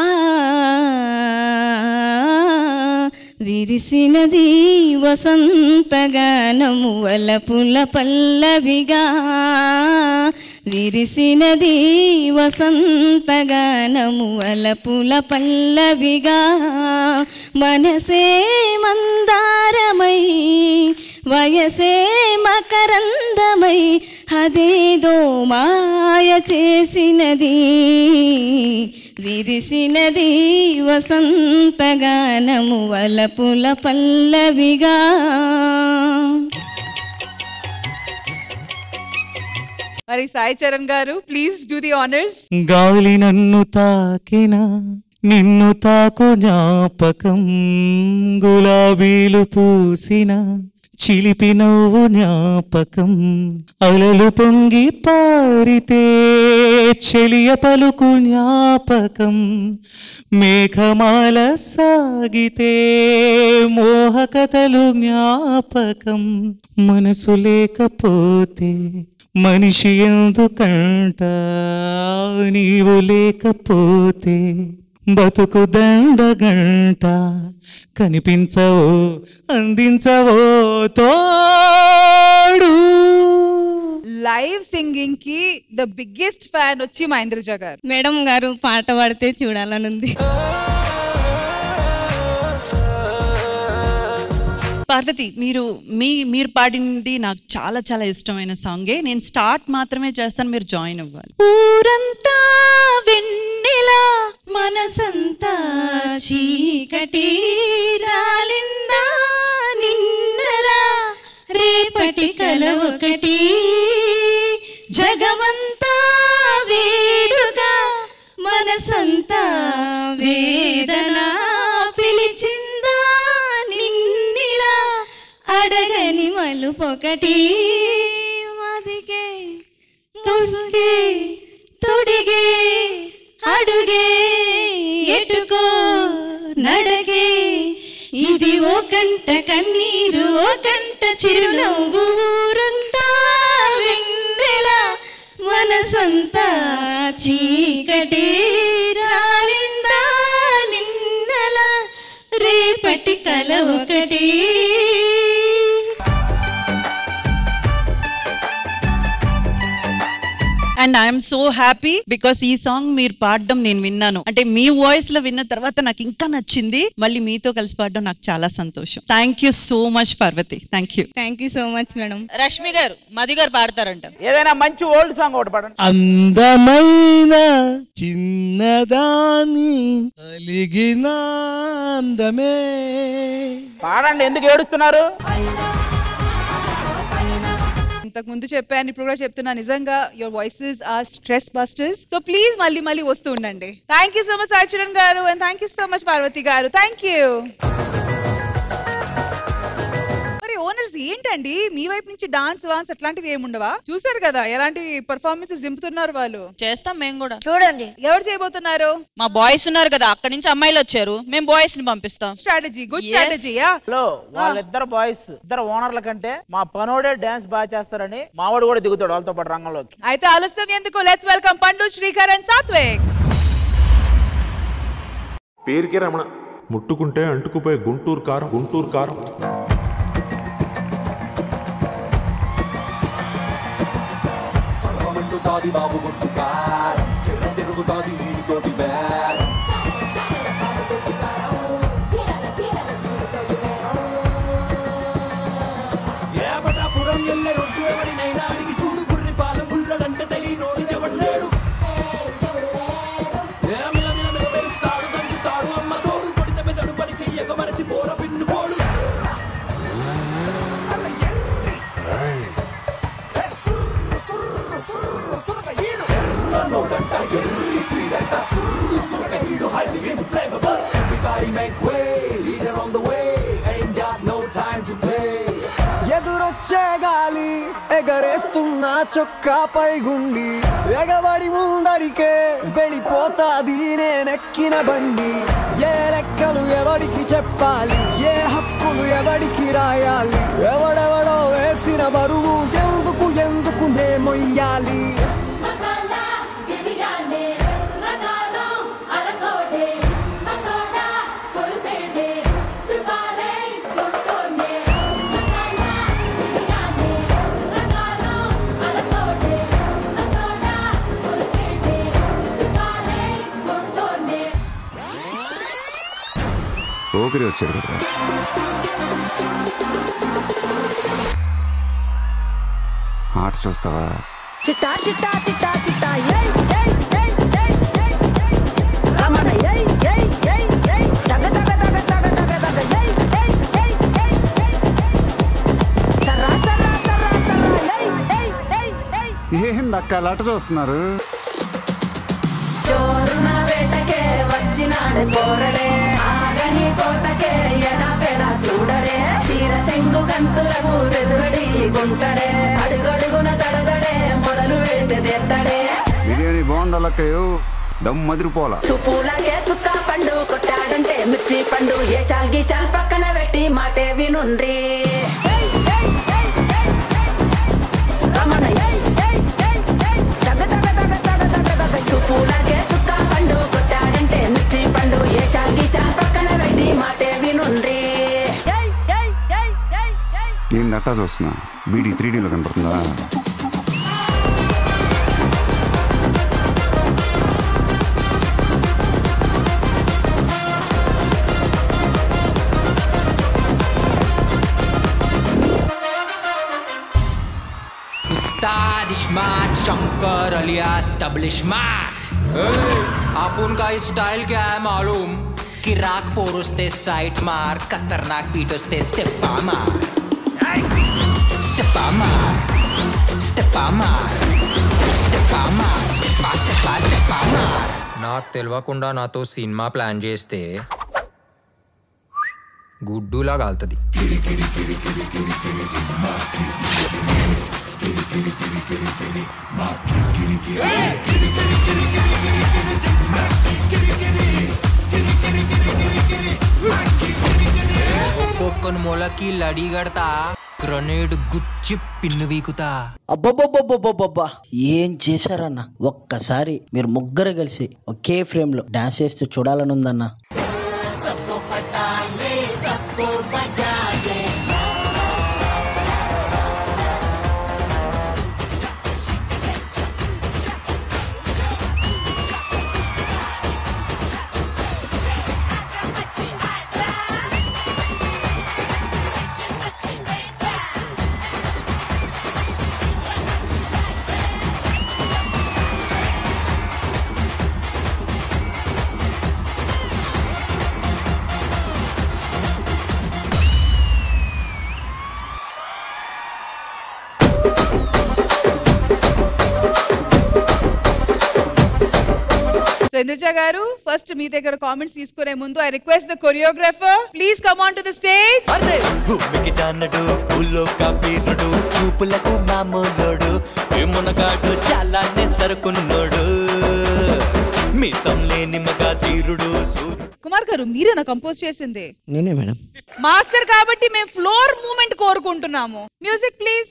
విరిసినది వసంతగానము వలపుల పల్లవిగా విరిసినది వసంతగానము అలపుల పల్లవిగా మనసే మందారమై వయసే మకరందమై అదేదో మాయ చేసినది విరిసినది వసంతగానము వలపుల పల్లవిగా మరి సాయి చరణ్ గారు ప్లీజ్ డూ ది ఆనర్స్ గాలి నన్ను తాకిన నిన్ను తాకు జ్ఞాపకం గులాబీలు పూసిన చిలిపి నవ్వు జ్ఞాపకం అలలు పొంగి పారితే చెలియ పలుకు జ్ఞాపకం మేఘమాల సాగితే మోహకథలు జ్ఞాపకం మనసు లేకపోతే మనిషి ఎందుకంట నీవు లేకపోతే బతుకు దండగంట కనిపించవో అందించవో తోడు లైవ్ సింగింగ్ కి ద బిగ్గెస్ట్ ఫ్యాన్ వచ్చి మహేంద్రజ గారు మేడం గారు పాట పాడితే చూడాలనుంది పార్వతి మీరు మీ మీరు పాడింది నాకు చాలా చాలా ఇష్టమైన సాంగే నేను స్టార్ట్ మాత్రమే చేస్తాను మీరు జాయిన్ అవ్వాలి ఊరంతా వెన్నెలా మనసంతా చీకటి రాలిందా నిన్నలా రేపటి కల ఒకటి జగమంతా వేడుగా మనసంతా వేదన పిలిచిందా నిన్నిలా అడగని మలుపొకటి మదికే తుంగే తొడిగే అడుగే ఎటుకో నడగే ఇది ఓ కంట కన్నీరు ఓ కంట చిరునవ్వు ఊరంతా వెన్నెల మనసంతా చీకటి రాలిందా నిన్నల రేపటి కల ఒకటి and I'm so happy because ఈ సాంగ్ మీరు పాడడం నేను విన్నాను అంటే మీ వాయిస్ లో విన్న తర్వాత నాకు ఇంకా నచ్చింది మళ్ళీ మీతో కలిసి పాడడం నాకు చాలా సంతోషం thank you so much Parvathi thank you thank you so much madam Rashmi garu Madhu గారు పాడతారంట ఏదైనా మంచి ఓల్డ్ సాంగ్ ఒకటి పాడండి అందమైన చిన్నదాని కలిగిన అందమే పాడండి ఎందుకు ఏడుస్తున్నారు ఇంతకు ముందు చెప్పాను ఇప్పుడు కూడా చెప్తున్నా నిజంగా your voices are stress busters so please మళ్ళీ మళ్ళీ వస్తూ ఉండండి thank you so much Sai Charan garu and thank you so much Parvathi garu thank you మరి ఓనర్స్ ఏంటండి మీ వైపు నుంచి డాన్స్ వాన్స్ అట్లాంటివి ఏమి ఉండవా చూసారు కదా ఎలాంటి పర్ఫార్మెన్సెస్ దింపుతున్నారు వాళ్ళు చేస్తాం మేము కూడా చూడండి ఎవరు చేయబోతున్నారు మా బాయ్స్ ఉన్నారు కదా అక్కడి నుంచి అమ్మాయిలు వచ్చారు మేము బాయ్స్ ని పంపిస్తాం strategy good Yes. Strategy hello వాళ్ళిద్దరు బాయ్స్ ఇద్దరు ఓనర్ల కంటే మా పనోడే డాన్స్ బాగా చేస్తారని మావాడు కూడా దిగుతాడు వాళ్ళతో పాటు రంగంలోకి అయితే ఆలస్యం ఎందుకు లెట్స్ వెల్కమ్ పండు శ్రీకర్ అండ్ సాత్విక్ పేరుకే రమణ ముట్టుకుంటే అంటుకుపోయే గుంటూరు కారం గుంటూరు కారం సర్వమంటుతాది బాబు గొట్టు కారం కిర్ర తిరుగుతాది వీడితోటి బేరం ఏపటాపురం ఎల్లె రొట్టు ఎవడినైనా అడిగి చూడు గుర్రి పాలెం బుల్లడంటే తెలియనోడు ఎవడు లేడు ఏ మిల మిల మిల మెరుస్తాడు దంచుతాడు అమ్మ తోడు కొడితే మెదడు పని చెయ్యక మరచి పోర పిన్ను పోడు నోటంట ఎర్రి స్పీడ్ అంట సుర్రు సురక హీడు highly inflammable everybody make way leader on the way ain't got no time to play ఎదురొచ్చే గాలి ఎగరేస్తున్న చొక్కాపై గుండి ఎగబడి ముందరికే వెళ్ళిపోతాది నేనెక్కిన బండి ఏ లెక్కలు ఎవడికి చెప్పాలి ఏ హక్కులు ఎవడికి రాయాలి ఎవడెవడో వేసిన బరువు ఎందుకు ఎందుకు నే మొయ్యాలి మసాలా పోకిరి వచ్చాడు కదా ఆట చూస్తావా చిట్టా చిట్టా చిట్టా చిట్టా ఏయ్ ఏయ్ ఏయ్ ఏయ్ ఏయ్ ఏయ్ రమణ ఏయ్ ఏయ్ ఏయ్ ఏయ్ తగ తగ తగ తగ తగ తగ ఏయ్ ఏయ్ ఏయ్ ఏయ్ ఏయ్ చర్రా చర్రా చర్రా చర్రా ఏయ్ ఏయ్ ఏయ్ ఏయ్ ఏంది అక్క అలా ఆట చూస్తున్నారు చోరున వేటకే వచ్చినాడు కోరడే ఆగని కోతకే ఎడా పెడ చూడడే తీర సెంగు కంతులకు బెదురడి గుంటడే అడుగడుగున తడదడే మొదలు వెళ్తే తెత్తడే బిర్యానీ బాగుండాలక్కయ్యో దమ్ మదిరిపోలా చుప్పులకే చుక్క పండు కొట్టాడంటే మిర్చి పండు ఏ చాల్ గీసాల్ పక్కన పెట్టి మాటే వినుండ్రి రమణ ఏయ్ ఏయ్ ఏయ్ ఏయ్ తగ తగ తగ తగ తగ తగ చుప్పులకే చుక్క పండు కొట్టాడంటే మిర్చి పండు ఏ చాల్ గీసాల్ పక్కన పెట్టి మాటే వినుండ్రి ఏయ్ ఏయ్ ఏయ్ ఏయ్ ఏంది అట్టా చూస్తున్నా బీడీ త్రీ డీలో కనపడుతుందా Ustaad smart Shankar alias double smart आपण का स्टाइल क्या है मालूम कि राग पोरुस्ते साइड मार खतरनाक पीटोस्ते स्टेप्पा मार स्टेप्पा मार स्टेप्पा मार స్టెప్పా మార్ స్టెప్పా స్టెప్పా స్టెప్పా మార్ నాకు తెలియకుండా నాతో సినిమా ప్లాన్ చేస్తే గుడ్డులా కాలుతుంది ఒక్కొక్కని మొలకి లడి కడతా గ్రనేడ్ గుచ్చి పిన్ను వీకుతా అబ్బబ్బబ్బబ్బబ్బబ్బా ఏం చేశారన్న ఒక్కసారి మీరు ముగ్గురు కలిసి ఒకే ఫ్రేమ్ లో డాన్స్ చేస్తూ చూడాలని ఉందన్న सबको पटा ले सबको बजा दे సో ఇంద్రజ గారు ఫస్ట్ మీ దగ్గర కామెంట్స్ తీసుకునే ముందు I request the choreographer please come on to the stage భూమికి జానడు పూలో కబీరుడు చూపులకు మామూలోడు మునగాడు చాలానే సరుకున్నోడు మీసం లేని మగ తీరుడు సూర్యుడు కుమార్ గారు మీరేనా కంపోజ్ చేసింది నేనే మేడం మాస్టర్ కాబట్టి మేము ఫ్లోర్ మూమెంట్ కోరుకుంటున్నాము మ్యూజిక్ ప్లీజ్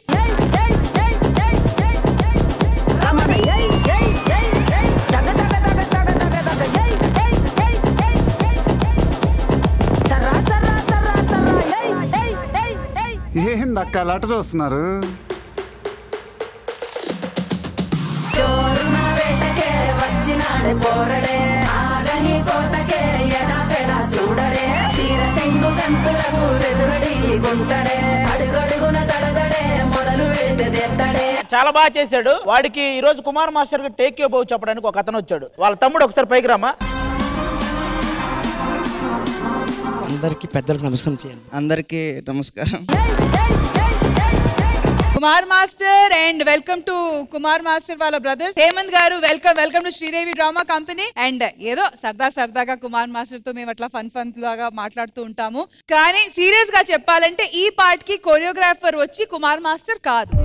రమణ ఏయ్ ఏయ్ ఏయ్ ఏయ్ తగ తగ తగ తగ తగ తగ ఏయ్ ఏయ్ ఏయ్ ఏయ్ ఏయ్ చర్రా చర్రా చర్రా చర్రా ఏయ్ ఏయ్ ఏయ్ ఏయ్ ఏంది అక్క అలా ఆట చూస్తున్నారు చోరున వేటకే వచ్చినాడు పోరడే ఆగని కోతకే ఎడా పెడ చూడడే తీర సెంగు కంతులకు బెదురడి గుంటడే అడుగడుగున తడదడే మొదలు వెళ్తే తెత్తడే చాలా బాగా చేశాడు వాడికి ఈ రోజు కుమార్ మాస్టర్ కి టేక్ యూ బౌ చెప్పడానికి ఒక అతను వచ్చాడు వాళ్ళ తమ్ముడు ఒకసారి పైకి రామా అందరికీ పెద్దలకు నమస్కారం చేయండి అందరికీ నమస్కారం Kumar master and welcome to Kumar master వాళ్ళ brothers Hemanth garu welcome welcome to Sridevi drama company and ఏదో సరదా సరదాగా కుమార్ మాస్టర్ తో మేము అట్లా ఫన్ ఫన్ లాగా మాట్లాడుతూ ఉంటాము కానీ సీరియస్ గా చెప్పాలంటే ఈ పార్ట్ కి కొరియోగ్రాఫర్ వచ్చి కుమార్ మాస్టర్ కాదు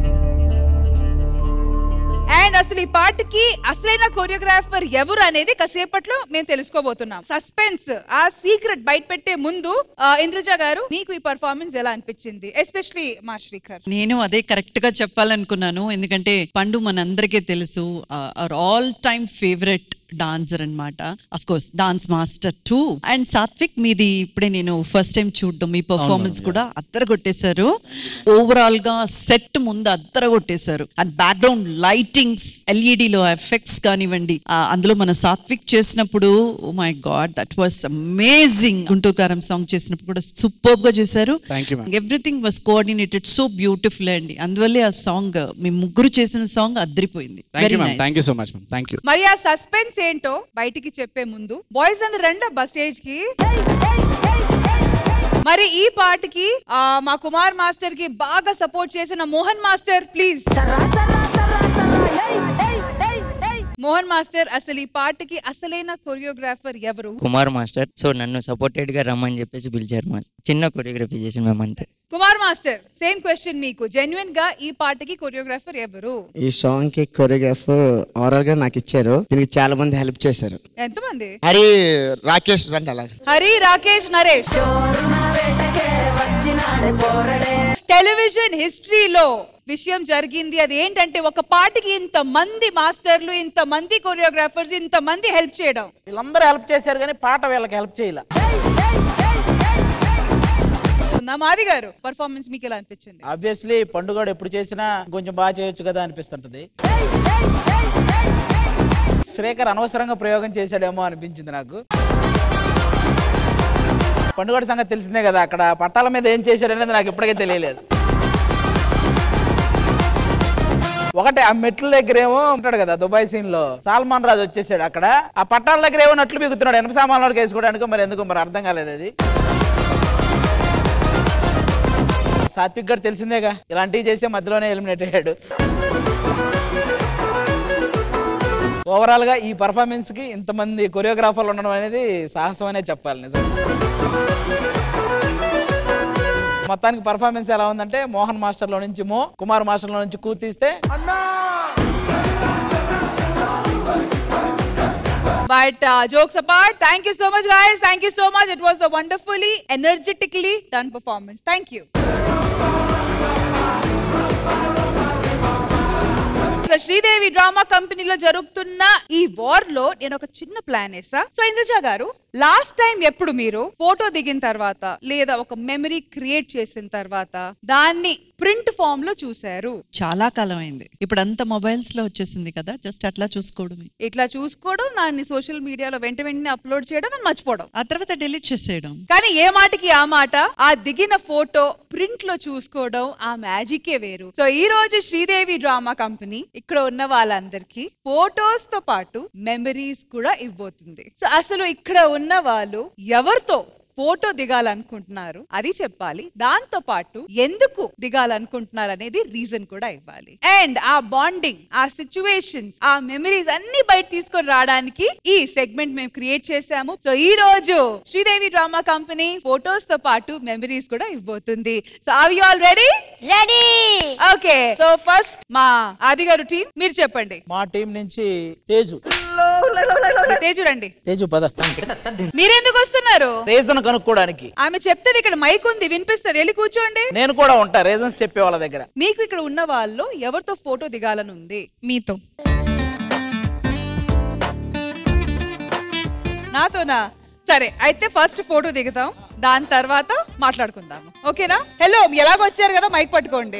అండ్ అసలు ఈ పార్ట్ కి అసలైన కొరియోగ్రాఫర్ ఎవరు అనేది కాసేపట్లో మేము తెలుసుకోబోతున్నాం సస్పెన్స్ ఆ సీక్రెట్ బయట పెట్టే ముందు ఆ, ఇంద్రజ గారు మీకు ఈ పర్ఫార్మెన్స్ ఎలా అనిపించింది ఎస్పెషలీ మా శ్రీకర్ నేను అదే కరెక్ట్ గా చెప్పాలనుకున్నాను ఎందుకంటే పండు మనందరికీ తెలుసు our all time favourite dancer అన్నమాట of course dance master too and Sathvik మీది ఇప్పుడే నేను ఫస్ట్ టైం చూడడం మీ పర్ఫార్మెన్స్ కూడా అద్దర కొట్టేశారు ఓవరాల్ గా సెట్ ముందు అద్దర కొట్టేశారు అండ్ బ్యాక్గ్రౌండ్ లైటింగ్స్ ఎల్ఈడిలో ఎఫెక్ట్స్ కానివ్వండి ఆ, అందులో మన సాత్విక్ చేసినప్పుడు oh my god that was amazing Guntur Kaaram song చేసినప్పుడు కూడా సూపర్ గా చేశారు Thank you, ma'am. Everything was coordinated so beautiful అండి అందువల్లే ఆ సాంగ్ మీ ముగ్గురు చేసిన సాంగ్ అద్దరిపోయింది thank you ma'am thank you so much ma'am thank you మరి ఆ సస్పెన్స్ ఏంటో బయటికి చెప్పే ముందు బాయ్స్ అందరు రండి బస్ స్టేజ్ కి మరి ఈ పాటకి ఆ, మా కుమార్ మాస్టర్ కి బాగా సపోర్ట్ చేసిన Mohan master please Mohan master అసలు ఈ పాటకి అసలైన కొరియోగ్రాఫర్ ఎవరు కుమార్ మాస్టర్ సో నన్ను సపోర్టెడ్ గా రమ్మని చెప్పేసి పిలిచారు మా చిన్న కొరియోగ్రఫీ చేసిన మేము అంతే కుమార్ మాస్టర్ సేమ్ క్వశ్చన్ మీకు జెన్యున్ గా ఈ పాటకి కొరియోగ్రాఫర్ ఎవరు ఈ సాంగ్ కి కొరియోగ్రాఫర్ ఓవరాల్ గా నాకు ఇచ్చారు దీనికి చాలా మంది హెల్ప్ చేశారు ఎంతమంది హరి రాకేష్ రండి అలా హరి రాకేష్ నరేష్ టెలివిజన్ హిస్టరీలో విషయం జరిగింది అది ఏంటంటే ఒక పాటకి ఇంత మంది మాస్టర్లు ఇంత మంది కొరియోగ్రాఫర్స్ ఇంత మంది హెల్ప్ చేయడం వీళ్ళందరూ హెల్ప్ చేశారు కానీ పాట వీళ్ళకి హెల్ప్ చేయాల ఉందా మాది గారు పర్ఫార్మెన్స్ మీకు ఎలా అనిపించింది ఆబ్వియస్లీ పండుగ ఎప్పుడు చేసినా కొంచెం బాగా చేయొచ్చు కదా అనిపిస్తుంటది శ్రేఖర్ అనవసరంగా ప్రయోగం చేశాడేమో అనిపించింది నాకు పండుగ సంగతి తెలిసిందే కదా అక్కడ పట్టాల మీద ఏం చేశాడు అనేది నాకు ఇప్పటికే తెలియలేదు ఒకటే ఆ మెట్ల దగ్గర ఏమో ఉంటాడు కదా దుబాయ్ సీన్ లో సాల్మాన్ రాజు వచ్చేసాడు అక్కడ ఆ పట్టాల దగ్గర ఏమో నట్లు బిగుతున్నాడు ఎనప సామాన్లు వేసుకోవడానికి మరి ఎందుకు మరి అర్థం కాలేదు అది సాత్విక్ గారు తెలిసిందేగా ఇలాంటివి చేసే మధ్యలోనే ఎలిమినేట్ అయ్యాడు ఓవరాల్ గా ఈ పర్ఫార్మెన్స్ కి ఇంతమంది కొరియోగ్రాఫర్లు ఉండడం అనేది సాహసం అనే చెప్పాలి నిజం మొత్తానికి పర్ఫార్మెన్స్ ఎలా ఉందంటే మోహన్ మాస్టర్ లో నుంచి మో కుమార్ మాస్టర్ లో నుంచి కూ తీస్తే but jokes apart thank you so much guys thank you so much it was a wonderfully energetically done performance thank you అసలు శ్రీదేవి డ్రామా కంపెనీలో జరుగుతున్న ఈ వార్ లో నేను ఒక చిన్న ప్లాన్ వేసా సో ఇంద్రజ గారు లాస్ట్ టైం ఎప్పుడు మీరు ఫోటో దిగిన తర్వాత లేదా ఒక మెమరీ క్రియేట్ చేసిన తర్వాత దాన్ని ప్రింట్ ఫామ్ లో చూశారు చాలా కాలం అయింది ఇప్పుడు అంతా మొబైల్స్ లో వచ్చేసింది కదా జస్ట్ అట్లా చూసుకోవడమే ఇట్లా చూసుకోవడం దాన్ని సోషల్ మీడియాలో వెంట వెంటనే అప్లోడ్ చేయడం దాన్ని మర్చిపోవడం ఆ తర్వాత డిలీట్ చేసేయడం కానీ ఏ మాటకి ఆ మాట ఆ దిగిన ఫోటో ప్రింట్ లో చూసుకోవడం ఆ మ్యాజికే వేరు సో ఈ రోజు శ్రీదేవి డ్రామా కంపెనీ ఇక్కడ ఉన్న వాళ్ళందరికీ ఫోటోస్ తో పాటు మెమరీస్ కూడా ఇవ్వబోతుంది సో అసలు ఇక్కడ ఉన్న వాళ్ళు ఎవరితో ఫోటో దిగాలనుకుంటున్నారు అది చెప్పాలి దాంతో పాటు ఎందుకు దిగాలనుకుంటున్నారు అనేది రీజన్ కూడా ఇవ్వాలి అండ్ ఆ బాండింగ్ ఆ సిచ్యువేషన్స్ ఆ మెమరీస్ అన్ని బయట తీసుకొని రావడానికి ఈ సెగ్మెంట్ మేము క్రియేట్ చేశాము సో ఈ రోజు శ్రీదేవి డ్రామా కంపెనీ ఫోటోస్ తో పాటు మెమరీస్ కూడా ఇవ్వబోతుంది so are you all ready ready okay so first మా ఆది గారు టీం మీరు చెప్పండి మా టీం నుంచి తేజు తేజు రండి తేజు పద మీరెందుకు వస్తున్నారు రీజన్ కనుక్కోవడానికి ఆమె చెప్తుంది ఇక్కడ మైక్ ఉంది వినిపిస్తుంది వెళ్ళి కూర్చోండి నేను కూడా ఉంటా రీజన్స్ చెప్పే వాళ్ళ దగ్గర మీకు ఇక్కడ ఉన్న వాళ్ళు ఎవరితో ఫోటో దిగాలని ఉంది మీతో నాతోనా సరే అయితే ఫస్ట్ ఫోటో దిగుతాం దాని తర్వాత మాట్లాడుకుందాము ఓకేనా హలో ఎలాగొచ్చారు కదా మైక్ పట్టుకోండి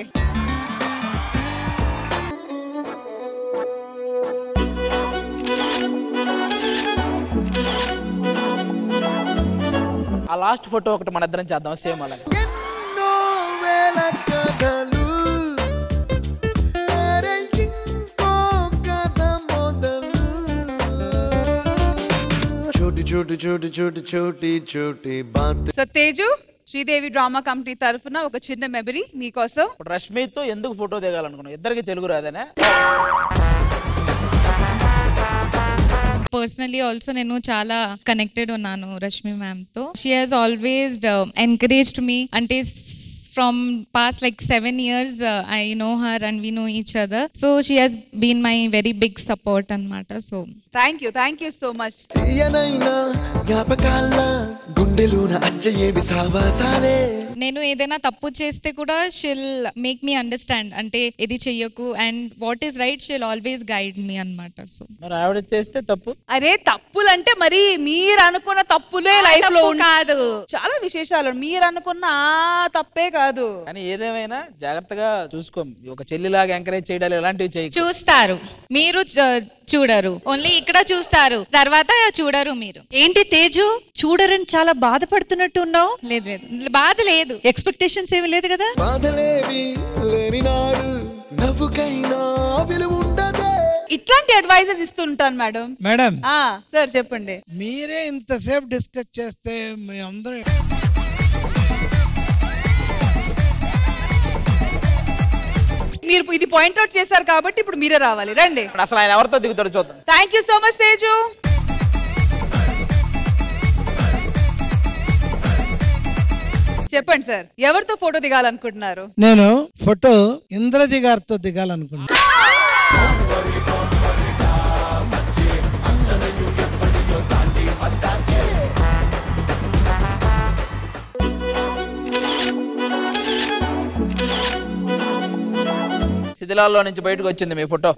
ఆ లాస్ట్ ఫోటో ఒకటి మన ఇద్దరం చేద్దాం సేమ్ అలాగే వేల కథలు అరే ఇంకో కథ మొదలు छोटी छोटी छोटी छोटी छोटी छोटी बात so Teju Sridevi drama company తరఫున ఒక చిన్న మెమరీ మీకోసం ఇప్పుడు రష్మితో ఎందుకు ఫోటో దిగాలనుకున్నాం ఇద్దరికి తెలుగు రాదనే పర్సనలీ ఆల్సో నేను చాలా కనెక్టెడ్ ఉన్నాను రష్మి మ్యామ్ తో she has always encouraged me అంటే from past like seven years I know her and we know each other so she has been my very big support అనమాట so thank you thank you so much తీయనైనా జ్ఞాపకాల గుండెలోన అచ్చయేవి సావాసాలే నేను ఏదైనా తప్పు చేస్తే కూడా షిల్ మేక్ మీ అండర్స్టాండ్ అంటే ఇది చెయ్యకు and what is right she'll always guide me అన్నమాట సో మరి ఆవిడ చేస్తే తప్పు అరే తప్పులు అంటే మరి మీరు అనుకున్న తప్పులే ఆ లైఫ్ లో తప్పు ఉన్న- కాదు. చాలా విశేషాలు మీరు అనుకున్న ఆ తప్పే కాదు కానీ ఏదేమైనా జాగ్రత్తగా చూసుకో ఒక చెల్లిలాగా ఎంకరేజ్ చేయడాలు ఇలాంటివి చేయి చూస్తారు మీరు చ- చూడరు ఓన్లీ ఇక్కడ చూస్తారు తర్వాత చూడరు మీరు ఏంటి తేజు చూడరని చాలా బాధపడుతున్నట్టు ఉన్నావు లేదు లేదు బాధ లేదు ఎక్స్పెక్టేషన్స్ ఏమి లేదు కదా బాధలేవి లేని నాడు నవ్వుకైనా విలువుండదే ఇట్లాంటి అడ్వైజెస్ ఇస్తుంటాను మేడం మేడం ఆ సార్ చెప్పండి మీరే ఇంతసేపు డిస్కస్ చేస్తే మీ అందరూ మీరు ఇది పాయింట్ అవుట్ చేశారు కాబట్టి ఇప్పుడు మీరే రావాలి రండి అసలు ఆయన ఎవరితో దిగుతాడు చూద్దాం thank you so much Teju చెప్పండి సార్ ఎవరితో ఫోటో దిగాలనుకుంటున్నారు నేను ఫోటో ఇంద్రజి గారితో దిగాలనుకున్నా శిథిలాల్లో నుంచి బయటకు వచ్చింది మీ ఫోటో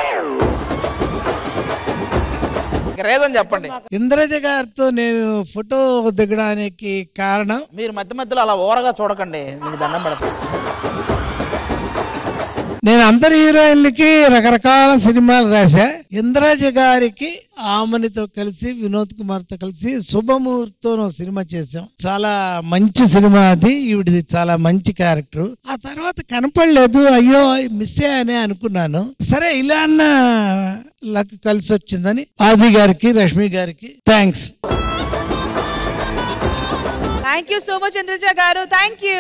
ఇక రేదని చెప్పండి ఇంద్రజ గారితో నేను ఫోటో దిగడానికి కారణం మీరు మధ్య మధ్యలో అలా ఓరగా చూడకండి మీకు దండం పెడతాను నేను అందరి హీరోయిన్లకి రకరకాల సినిమాలు రాశా ఇంద్రజ గారికి ఆమెనితో కలిసి వినోద్ కుమార్ తో కలిసి శుభముహూర్తం సినిమా చేసాం చాలా మంచి సినిమా అది ఈవిడిది చాలా మంచి క్యారెక్టర్ ఆ తర్వాత కనపడలేదు అయ్యో మిస్ అయ్యానే అనుకున్నాను సరే ఇలా అన్న లక్ కలిసి వచ్చిందని ఆది గారికి రష్మి గారికి thanks thank you so much Indraja garu thank you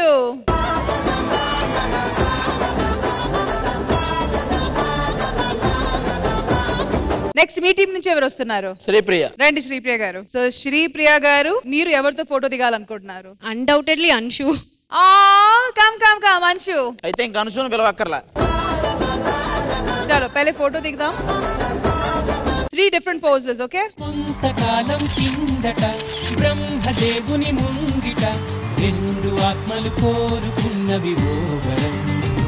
next మీ టీం నుంచి ఎవరు వస్తున్నారు శ్రీప్రియ రండి శ్రీప్రియ గారు సో శ్రీప్రియ గారు మీరు ఎవరితో ఫోటో దిగాలనుకుంటున్నారు అన్డౌటెడ్లీ అంశు ఆ కమ్ కమ్ కమ్ అంశు అయితే ఇంక అనుసూని పిలవక్కర్లా చలో పहले ఫోటో దిగుదాం త్రీ డిఫరెంట్ పోజెస్ ఓకే కొంతకాలం కిందట బ్రహ్మదేవుని ముంగిట రెండు ఆత్మలు కోరుకున్నవి ఓ వరం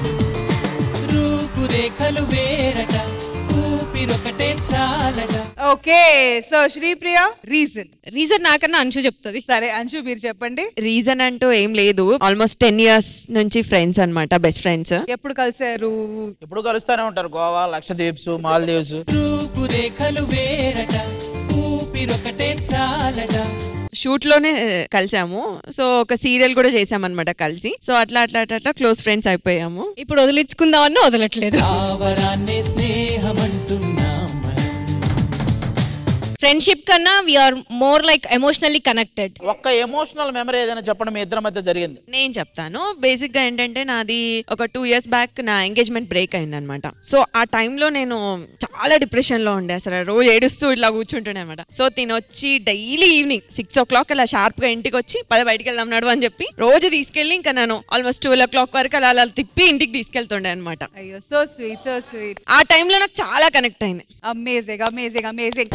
రూపురేఖలు వేరట ఊపిరొకటే చాలట okay so Sripriya reason reason నాకన్నా అంశు చెప్తుంది సరే అంశు మీరు చెప్పండి రీజన్ అంటూ ఏం లేదు ఆల్మోస్ట్ టెన్ ఇయర్స్ నుంచి ఫ్రెండ్స్ అన్నమాట బెస్ట్ ఫ్రెండ్స్ ఎప్పుడు కలిసారు ఎప్పుడు కలుస్తూనే ఉంటారు గోవా లక్షద్వీప్స్ మాల్దీవ్స్ రూపురేఖలు వేరట ఊపిరొకటే చాలట షూట్ లోనే కలిసాము సో ఒక సీరియల్ కూడా చేసామన్నమాట కలిసి సో అట్లా అట్లా అట్లా అట్లా క్లోజ్ ఫ్రెండ్స్ అయిపోయాము ఇప్పుడు వదిలించుకుందామన్నా వదలట్లేదు ఆవరాన్నే స్నేహమంటున్నాం ఫ్రెండ్షిప్ కన్నా we are more like emotionally connected ఒక్క ఎమోషనల్ మెమరీ ఏదైనా చెప్పండి మీ ఇద్దరి మధ్య జరిగింది నేను చెప్తాను బేసిక్ గా ఏంటంటే నాది ఒక టూ ఇయర్స్ బ్యాక్ నా ఎంగేజ్మెంట్ బ్రేక్ అయింది అనమాట సో ఆ టైంలో నేను చాలా డిప్రెషన్ లో ఉండే అసలు రోజు ఏడుస్తూ ఇట్లా కూర్చుంటుండే అనమాట సో తిని వచ్చి daily evening six o'clock అలా షార్ప్ గా ఇంటికి వచ్చి పద బయటికి వెళ్దాం నడు అని చెప్పి రోజు తీసుకెళ్ళి ఇంకా నేను ఆల్మోస్ట్ ట్వెల్వ్ ఓ క్లాక్ వరకు అలా అలా తిప్పి ఇంటికి తీసుకెళ్తుండే అనమాట అయ్యో సో స్వీట్ సో స్వీట్ ఆ టైంలో నాకు చాలా కనెక్ట్ అయింది amazing amazing amazing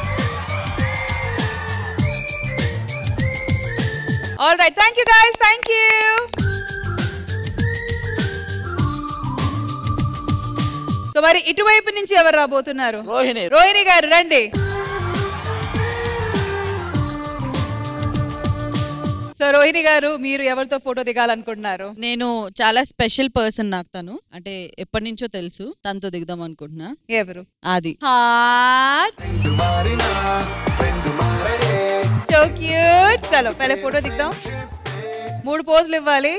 all right thank you guys thank you so మరి ఇటువైపు నుంచి ఎవరు రాబోతున్నారు రోహిణి రోహిణి గారు రండి సో రోహిణి గారు మీరు ఎవరితో ఫోటో దిగాలనుకుంటున్నారు నేను చాలా స్పెషల్ పర్సన్ నాకు తను అంటే ఎప్పటి నుంచో తెలుసు తనతో దిగుదాం అనుకుంటున్నా ఎవరు అది సో క్యూట్ చలో పहले ఫోటో దిగుదాం మూడు పోజులు ఇవ్వాలి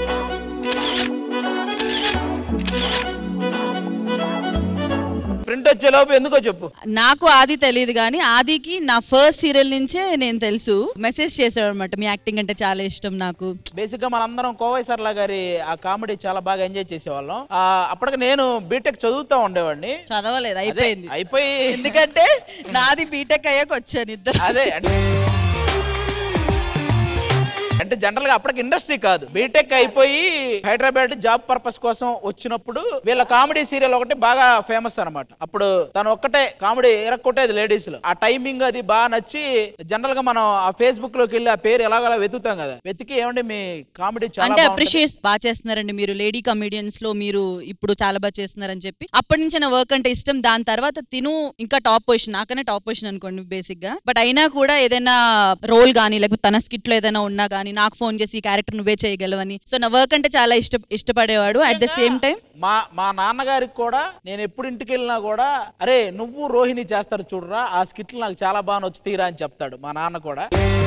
ప్రింట్ వచ్చే లోపు ఎందుకో చెప్పు నాకు ఆది తెలియదు కానీ ఆదికి నా ఫస్ట్ సీరియల్ నుంచే నేను తెలుసు మెసేజ్ చేశాడు అనమాట మీ యాక్టింగ్ అంటే చాలా ఇష్టం నాకు బేసిక్ గా మనందరం కోవై సర్లా గారి ఆ కామెడీ చాలా బాగా ఎంజాయ్ చేసేవాళ్ళం ఆ, అప్పటికి నేను బీటెక్ చదువుతా ఉండేవాడిని చదవలేదు అదే, అయిపోయింది అయిపోయి ఎందుకంటే నాది బీటెక్ అయ్యాక వచ్చాను ఇద్దరు అదే అంటే అంటే జనరల్ గా అప్పటికి ఇండస్ట్రీ కాదు బీటెక్ అయిపోయి హైదరాబాద్ జాబ్ పర్పస్ కోసం వచ్చినప్పుడు వీళ్ళ కామెడీ సీరియల్ ఒకటి బాగా ఫేమస్ అన్నమాట అప్పుడు తను ఒక్కటే కామెడీ ఎరక్కొట్టేది లేడీస్ లో ఆ టైమింగ్ అది బాగా నచ్చి జనరల్ గా మనం ఆ ఫేస్బుక్ లోకి వెళ్ళి ఆ పేరు ఎలాగలా వెతుకుతాం కదా వెతికి ఏమండి మీ కామెడీ చాలా అంటే బాగుంటది. అప్రిషియేట్ బాగా చేస్తున్నారండి మీరు లేడీ కమిడియన్స్ లో మీరు ఇప్పుడు చాలా బాగా చేస్తున్నారని చెప్పి అప్పటి నుంచి నా వర్క్ అంటే ఇష్టం దాని తర్వాత తిను ఇంకా టాప్ పొజిషన్ నాకనే టాప్ పొజిషన్ అనుకోండి బేసిక్ గా బట్ అయినా కూడా ఏదైనా రోల్ గానీ లేకపోతే తన స్కిట్ లో ఏదైనా ఉన్నా గానీ నాకు ఫోన్ చేసి ఈ క్యారెక్టర్ నువ్వే చేయగలవని సో నా వర్క్ అంటే చాలా ఇష్ట ఇష్టపడేవాడు అట్ ద సేమ్ టైం మా మా నాన్నగారికి కూడా నేను ఎప్పుడు ఇంటికి వెళ్ళినా కూడా అరే నువ్వు రోహిణి చేస్తారు చూడరా ఆ స్కిట్లు నాకు చాలా బాగా నచ్చుతీరా అని చెప్తాడు మా నాన్న కూడా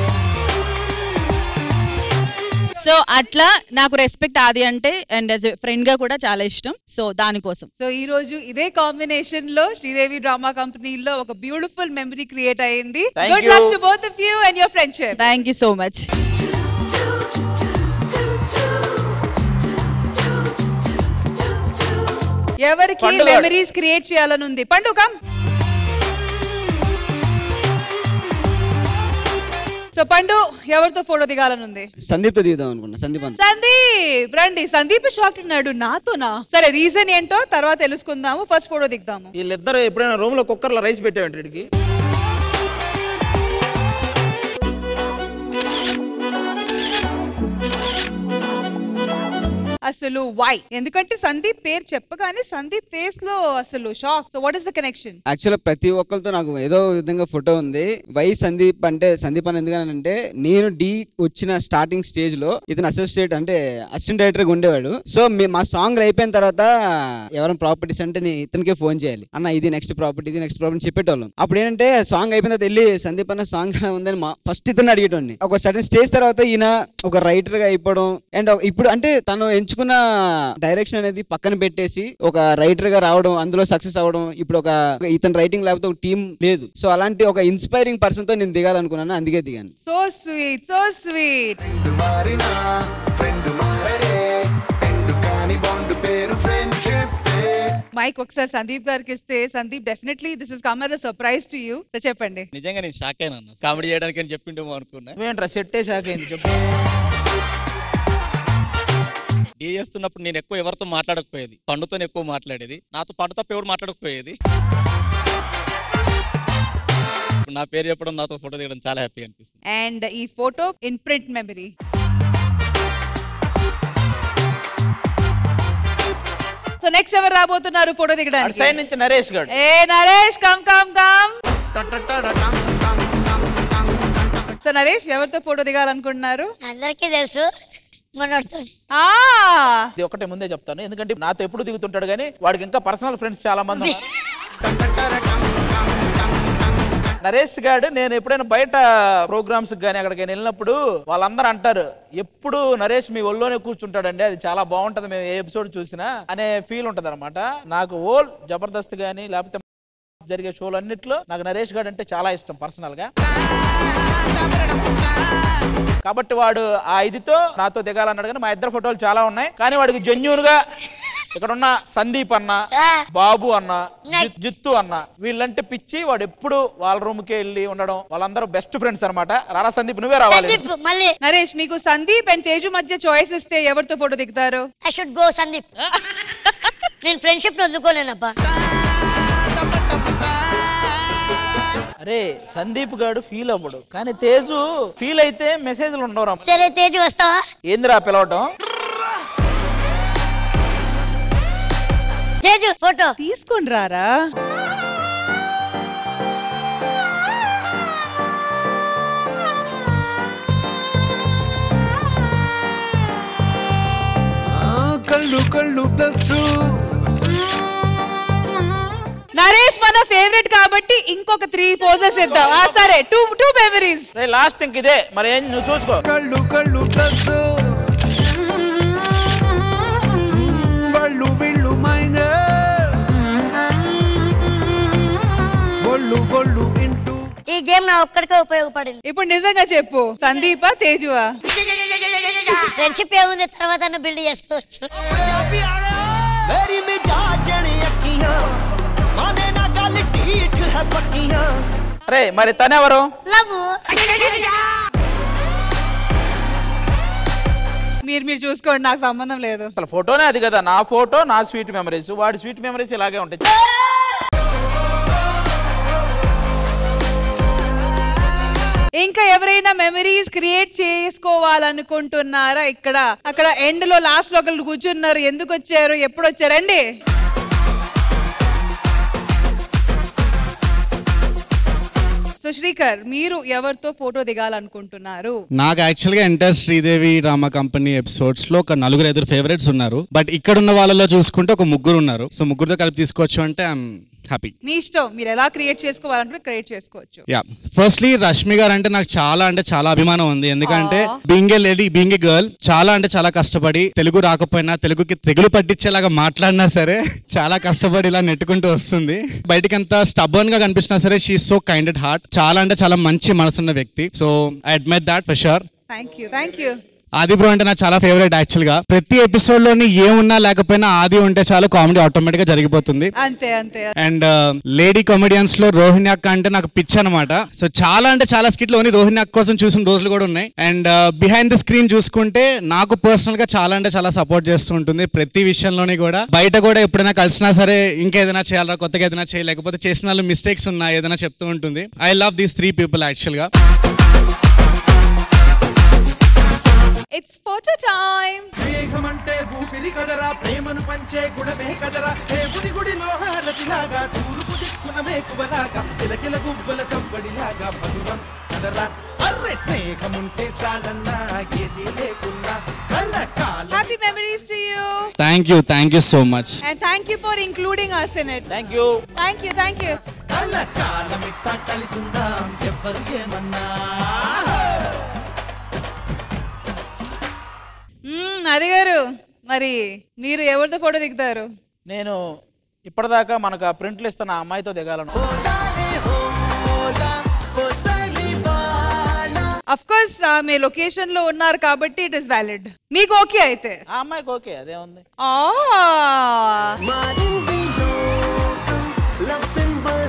సో అట్లా నాకు రెస్పెక్ట్ ఆది అంటే అండ్ యాజ్ ఫ్రెండ్ గా కూడా చాలా ఇష్టం సో దానికోసం సో ఈ రోజు ఇదే కాంబినేషన్ లో శ్రీదేవి డ్రామా కంపెనీలో ఒక బ్యూటిఫుల్ మెమరీ క్రియేట్ అయింది Thank good you. Luck to both of you and your friendship thank you so much ఎవరికి పండు గాడు. మెమరీస్ క్రియేట్ చేయాలని ఉంది పండు కమ్ సో పండు ఎవరితో ఫోటో దిగాలని ఉంది సందీప్తో దిగుదాం అనుకున్నా సందీప్ అంత సందీప్ రండి సందీప్ షాక్ ఉన్నాడు నాతోనా సరే రీజన్ ఏంటో తర్వాత తెలుసుకుందాము ఫస్ట్ ఫోటో దిగుదాము వీళ్ళిద్దరు ఎప్పుడైనా రూమ్ లో కుక్కర్లో రైస్ పెట్టామంటే వీడికి అసలు వై ఎందుకంటే సందీప్ పేరు చెప్పగానే సందీప్ ఫేస్ లో అసలు shock so what is the connection actual ప్రతి ఒక్కరితో నాకు ఏదో విధంగా ఫోటో ఉంది వై సందీప్ అంటే సందీప్ అని ఎందుకనంటే నేను డి వచ్చిన స్టార్టింగ్ స్టేజ్ లో ఇతను అసోసియేట్ అంటే అసిస్టెంట్ డైరెక్టర్ గా ఉండేవాడు సో మీ- మా సాంగ్ అయిపోయిన తర్వాత ఎవరైనా ప్రాపర్టీస్ అంటే నేను ఇతనికే ఫోన్ చేయాలి అన్న ఇది నెక్స్ట్ ప్రాపర్టీ ఇది నెక్స్ట్ ప్రాపర్టీ చెప్పేటోళ్ళం అప్పుడు ఏంటంటే సాంగ్ అయిపోయిన తర్వాత వెళ్ళి సందీప్ అన్న సాంగ్ ఉందని ఫస్ట్ ఇతను అడిగేటోడిని ఒక సడన్ స్టేజ్ తర్వాత ఈయన ఒక రైటర్ గా అయిపోవడం అండ్ ఇప్పుడు అంటే తను ఎంచుకున్న డైరెక్షన్ అనేది పక్కన పెట్టేసి ఒక రైటర్ గా రావడం అందులో సక్సెస్ అవ్వడం ఇప్పుడు ఒక ఒక ఇతని రైటింగ్ లేకపోతే ఒక టీం లేదు సో అలాంటి ఒక ఇన్స్పైరింగ్ పర్సన్ తో నేను దిగాలనుకున్నాను అందుకే దిగాను సో స్వీట్ సో స్వీట్ మారినా ఫ్రెండ్ మారడే ఎండు కాని బాండ్ పేరు ఫ్రెండ్షిప్ మైక్ ఒకసారి సందీప్ గారికి ఇస్తే Sandeep definitely this is come as surprise to you చెప్పండి నిజంగా నేను షాక్ అయినా అన్న కామెడీ చేయడానికి అని చెప్పిండేమో అనుకున్నా ఏంట్రా సెట్టే షాక్ అయింది చెప్పు డీ చేస్తున్నప్పుడు నేను ఎక్కువ ఎవరితో మాట్లాడకపోయేది పండుతో ఎక్కువ మాట్లాడేది నాతో పండు తప్ప ఎవరు మాట్లాడకపోయేది ఇప్పుడు నా పేరు చెప్పడం నాతో ఫోటో తీయడం చాలా హ్యాపీగా అనిపిస్తుంది అండ్ ఈ photo in print memory so next ఎవరు రాబోతున్నారు ఫోటో అటు దిగడానికి సైడ్ నుంచి నరేష్ గారు ఏ Naresh come come come so Naresh ఎవరితో ఫోటో దిగాలనుకుంటున్నారు అందరికీ తెలుసు మనోడితో ఆ ఇది ఒకటే ముందే చెప్తాను ఎందుకంటే నాతో ఎప్పుడు దిగుతుంటాడు కానీ వాడికి ఇంకా పర్సనల్ ఫ్రెండ్స్ చాలా మంది ఉన్నారు. నరేష్ గారు నేను ఎప్పుడైనా బయట ప్రోగ్రామ్స్ కానీ అక్కడికి వెళ్ళినప్పుడు వాళ్ళందరూ అంటారు ఎప్పుడు నరేష్ మీ ఒళ్ళోనే కూర్చుంటాడండి అది చాలా బాగుంటది మేము ఏ ఎపిసోడ్ చూసినా అనే ఫీల్ ఉంటది అనమాట నాకు ఓల్ జబర్దస్త్ కానీ లేకపోతే జరిగే షోలు అన్నిట్లో నాకు నరేష్ గారు అంటే చాలా ఇష్టం పర్సనల్ గా కాబట్టి వాడు ఆ ఇదితో నాతో దిగాలన్నాడు కానీ మా ఇద్దరు ఫోటోలు చాలా ఉన్నాయి కానీ వాడికి జెన్యున్ గా ఇక్కడ ఉన్న సందీప్ అన్న బాబు అన్న జి- జిత్తు అన్న వీళ్ళంటే పిచ్చి వాడు ఎప్పుడు వాళ్ళ రూమ్ కి వెళ్ళి ఉండడం వాళ్ళందరూ బెస్ట్ ఫ్రెండ్స్ అన్నమాట రారా సందీప్ నువ్వే రావాలి మళ్ళీ నరేష్ మీకు సందీప్ అండ్ తేజు మధ్య చాయిస్ ఇస్తే ఎవరితో ఫోటో దిగుతారు ఐ షుడ్ గో సందీప్ నేను ఫ్రెండ్షిప్ వదులుకోలేనబ్బా అరే సందీప్ గాడు ఫీల్ అవ్వడు కానీ తేజు ఫీల్ అయితే మెసేజ్లు ఉండవు సరే తేజు వస్తావా ఏందిరా పిలవటం తేజు ఫోటో తీసుకొని రారా కళ్ళు కళ్ళు ప్లస్ నరేష్ మన ఫేవరెట్ కాబట్టి ఇంకొక త్రీ పోజెస్ ఇద్దాం ఆ సరే టూ టూ మెమరీస్ లాస్ట్ ఇంక ఇదే మరి ఏం నువ్వు చూసుకో కళ్ళు కళ్ళు ప్లస్ వాళ్ళు వీళ్ళు మైందే ఒళ్ళు ఒళ్ళు ఇంటూ ఈ గేమ్ నా ఒక్కడికే ఉపయోగపడింది ఇప్పుడు నిజంగా చెప్పు సందీపా తేజువా ఫ్రెండ్షిప్ ఏముంది తర్వాత బిల్డ్ చేసుకోవచ్చు मेरी मिजाज जड़ी अखियां माने ना गल ढीठ है पक्कियां అరే మరి తనెవరు లవ్ మీరు మీరు చూసుకోండి నాకు సంబంధం లేదు అసలు ఫోటోనే అది కదా నా ఫోటో నా స్వీట్ మెమరీస్ వాడి స్వీట్ మెమరీస్ ఇలాగే ఉంటాయి ఇంకా ఎవరైనా మెమరీస్ క్రియేట్ చేసుకోవాలనుకుంటున్నారా ఇక్కడ అక్కడ ఎండ్ లో లాస్ట్ లో ఒకళ్ళు కూర్చున్నారు ఎందుకు వచ్చారు ఎప్పుడు వచ్చారండి సో శ్రీకర్ మీరు ఎవరితో ఫోటో దిగాలనుకుంటున్నారు నాకు యాక్చువల్గా enter Sridevi drama company episodes లో ఒక నలుగురు ఐదుగురు ఫేవరెట్స్ ఉన్నారు బట్ ఇక్కడ ఉన్న వాళ్ళలో చూసుకుంటే ఒక ముగ్గురు ఉన్నారు సో ముగ్గురుతో కలిపి తీసుకోవచ్చు అంటే ఐఎమ్ హ్యాపీ మీ ఇష్టం మీరు ఎలా క్రియేట్ చేసుకోవాలంటే క్రియేట్ చేసుకోవచ్చు యా ఫస్ట్లీ రష్మి గారు అంటే నాకు చాలా అంటే చాలా అభిమానం ఉంది ఎందుకంటే being a lady being a girl చాలా అంటే చాలా కష్టపడి తెలుగు రాకపోయినా తెలుగుకి తెగులు పట్టించేలాగా మాట్లాడినా సరే చాలా కష్టపడి ఇలా నెట్టుకుంటూ వస్తుంది బయటికి ఎంత స్టబర్న్ గా కనిపించినా సరే she so kind at heart చాలా అంటే చాలా మంచి మనసున్న వ్యక్తి so I admire that for sure thank you thank you Aadi bro అంటే నాకు చాలా ఫేవరెట్ యాక్చువల్ గా ప్రతి ఎపిసోడ్ లోని ఏమున్నా లేకపోయినా ఆది ఉంటే చాలు కామెడీ ఆటోమేటిక్ గా జరిగిపోతుంది అంతే అంతే అండ్ లేడీ కామెడియన్స్ లో రోహిణి అక్క అంటే నాకు పిచ్ అనమాట సో చాలా అంటే చాలా స్కిట్లు ఓన్లీ రోహిణి అక్క కోసం చూసిన రోజులు కూడా ఉన్నాయి అండ్ బిహైండ్ ద స్క్రీన్ చూసుకుంటే నాకు పర్సనల్ గా చాలా అంటే చాలా సపోర్ట్ చేస్తూ ఉంటుంది ప్రతి విషయంలోని కూడా బయట కూడా ఎప్పుడైనా కలిసినా సరే ఇంకేదైనా చేయాలా కొత్తగా ఏదైనా చేయాలి లేకపోతే చేసిన వాళ్ళు మిస్టేక్స్ ఉన్నా ఏదైనా చెప్తూ ఉంటుంది I love these three people actual గా ఇట్స్ ఫోటో టైం మేఘమంటే ఊపిరి కదరా ప్రేమను పంచే గుణమే కదరా దేవుని గుడిలో హారతిలాగా తూర్పు దిక్కున మేకువలాగా కిలకిల గువ్వల సవ్వడిలాగా మధురం కదరా అర్రె స్నేహముంటే చాలన్నా ఏది లేకున్నా కలకాలం happy memories to you thank you thank you so much and thank you for including us in it thank you thank you thank you కలకాలమిట్టా కలిసుందాం ఎవ్వరు ఏమన్నా మ్మ్, అది గారు మరి మీరు ఎవరితో ఫోటో దిగుతారు నేను ఇప్పటిదాకా మనకు ఆ ప్రింట్లు ఇస్తున్న ఆ అమ్మాయితో దిగాలను అఫ్ కోర్స్ ఆమె లొకేషన్ లో ఉన్నారు కాబట్టి ఇట్ ఇస్ వ్యాలిడ్ మీకు ఓకే అయితే ఆ అమ్మాయికి ఓకే అదే ఉంది ఆ లవ్ సింబల్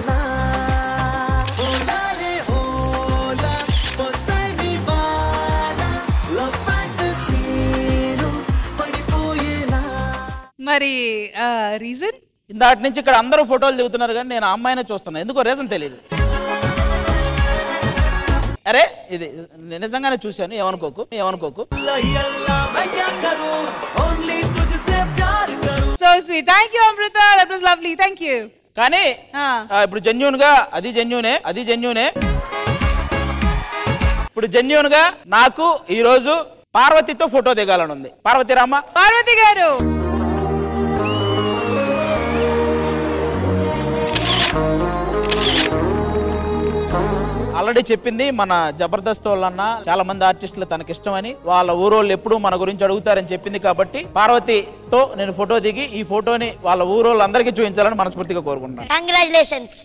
ఓలారే ఓలా ఫస్ట్ టైం ఇవాళ లవ్ ఫ్యాంటసీలో పడిపోయేలా మరి రీజన్ ఇందాటి నుంచి ఇక్కడ అందరూ ఫోటోలు దిగుతున్నారు కానీ నేను ఆ అమ్మాయినే చూస్తున్నా ఎందుకో రీజన్ తెలియదు అరే ఇది నేను నిజంగానే చూశాను ఏమనుకోకు ఏమనుకోకు ఓన్లీ తుझसे प्यार करूं so sweet thank you Amrutha that was lovely thank you కానీ ఆ, ఇప్పుడు జెన్యున్ గా అది జెన్యునే అది జెన్యునే ఇప్పుడు జెన్యున్ గా నాకు ఈ రోజు పార్వతితో ఫోటో దిగాలని ఉంది పార్వతి రామ్మ పార్వతి గారు ఆల్రెడీ చెప్పింది మన జబర్దస్త్ వాళ్ళన్న చాలా మంది ఆర్టిస్టులు తనకి ఇష్టమని వాళ్ళ ఊరోళ్ళు ఎప్పుడు మన గురించి అడుగుతారని చెప్పింది కాబట్టి పార్వతితో నేను ఫోటో దిగి ఈ ఫోటోని వాళ్ళ ఊరోళ్ళందరికీ చూపించాలని మనస్ఫూర్తిగా కోరుకుంటున్నాను కంగ్రాచులేషన్స్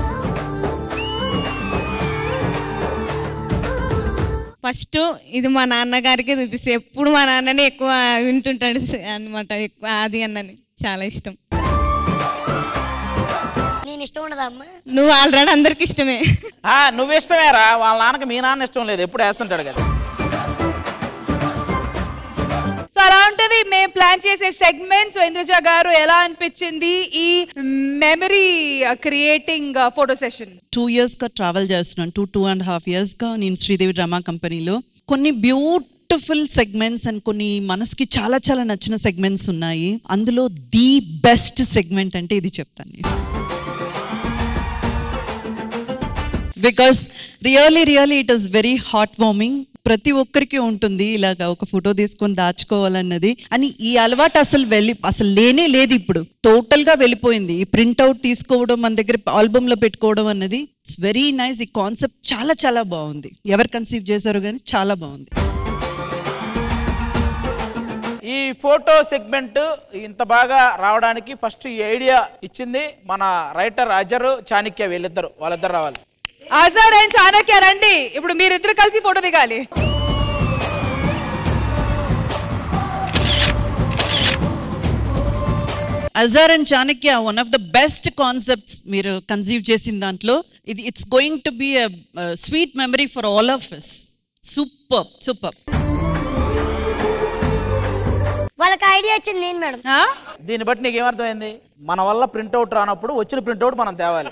ఫస్ట్ ఇది మా నాన్నగారికి చూపిస్తే ఎప్పుడు మా నాన్నని ఎక్కువ వింటుంటాడు అనమాట ఎక్కువ అది అన్నని చాలా ఇష్టం నేను ఇష్టం ఉండదా అమ్మా నువ్వు ఆల్రెడీ అందరికి ఇష్టమే ఆ, నువ్వు ఇష్టమేరా వాళ్ళ నాన్నకి మీ నాన్న ఇష్టం లేదు ఎప్పుడు వేస్తుంటాడు కదా సో అలా ఉంటది మేము ప్లాన్ చేసే సెగ్మెంట్స్ ఇంద్రజ గారు ఎలా అనిపించింది ఈ memory creating photo session two ఇయర్స్గా ట్రావెల్ చేస్తున్నాను టూ టూ అండ్ హాఫ్ ఇయర్స్గా నేను శ్రీదేవి డ్రామా కంపెనీలో కొన్ని బ్యూటిఫుల్ సెగ్మెంట్స్ అండ్ కొన్ని మనసుకి చాలా చాలా నచ్చిన సెగ్మెంట్స్ ఉన్నాయి అందులో ది బెస్ట్ సెగ్మెంట్ అంటే ఇది చెప్తాను నేను because really really it is very heart warming ప్రతి ఒక్కరికి ఉంటుంది ఇలాగా ఒక ఫోటో తీసుకొని దాచుకోవాలన్నది అని ఈ అలవాటు అసలు వెళ్ళి అసలు లేనే లేదు ఇప్పుడు టోటల్ గా వెళ్ళిపోయింది ఈ ప్రింట్అవుట్ తీసుకోవడం మన దగ్గర ఆల్బమ్ లో పెట్టుకోవడం అన్నది ఇట్స్ వెరీ నైస్ ఈ కాన్సెప్ట్ చాలా చాలా బాగుంది ఎవరు కన్సీవ్ చేశారో కానీ చాలా బాగుంది ఈ ఫోటో సెగ్మెంట్ ఇంత బాగా రావడానికి ఫస్ట్ ఈ ఐడియా ఇచ్చింది మన రైటర్ అజర్ చాణక్య వీళ్ళిద్దరు వాళ్ళిద్దరు రావాలి ఆజార్ అండ్ చాణక్య రండి ఇప్పుడు మీరిద్దరు కలిసి ఫోటో దిగాలి Azhar and Chanakya one of the best concepts మీరు కన్సీవ్ చేసిన దాంట్లో ఇది it's going to be sweet memory for all of us super super వాళ్ళకి ఐడియా ఇచ్చింది నేను మేడం దీన్ని బట్టి నీకు ఏమర్థమైంది మన వల్ల ప్రింట్అవుట్ రానప్పుడు వచ్చిన ప్రింట్అవుట్ మనం తేవాలి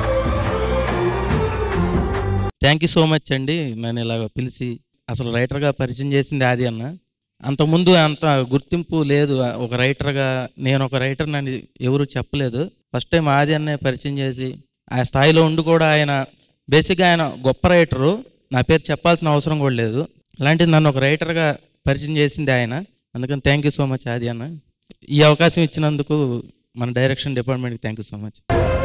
థ్యాంక్ యూ సో మచ్ అండి నన్ను ఇలా పిలిచి అసలు రైటర్గా పరిచయం చేసింది ఆది అన్న అంతకుముందు అంత గుర్తింపు లేదు ఒక రైటర్గా నేను ఒక రైటర్ అని ఎవరు చెప్పలేదు ఫస్ట్ టైం ఆది అన్నే పరిచయం చేసి ఆ స్థాయిలో ఉండి కూడా ఆయన బేసిక్గా ఆయన గొప్ప రైటరు నా పేరు చెప్పాల్సిన అవసరం కూడా లేదు అలాంటిది నన్ను ఒక రైటర్గా పరిచయం చేసింది ఆయన అందుకని థ్యాంక్ యూ సో మచ్ ఆది అన్న ఈ అవకాశం ఇచ్చినందుకు మన డైరెక్షన్ డిపార్ట్మెంట్కి thank you so much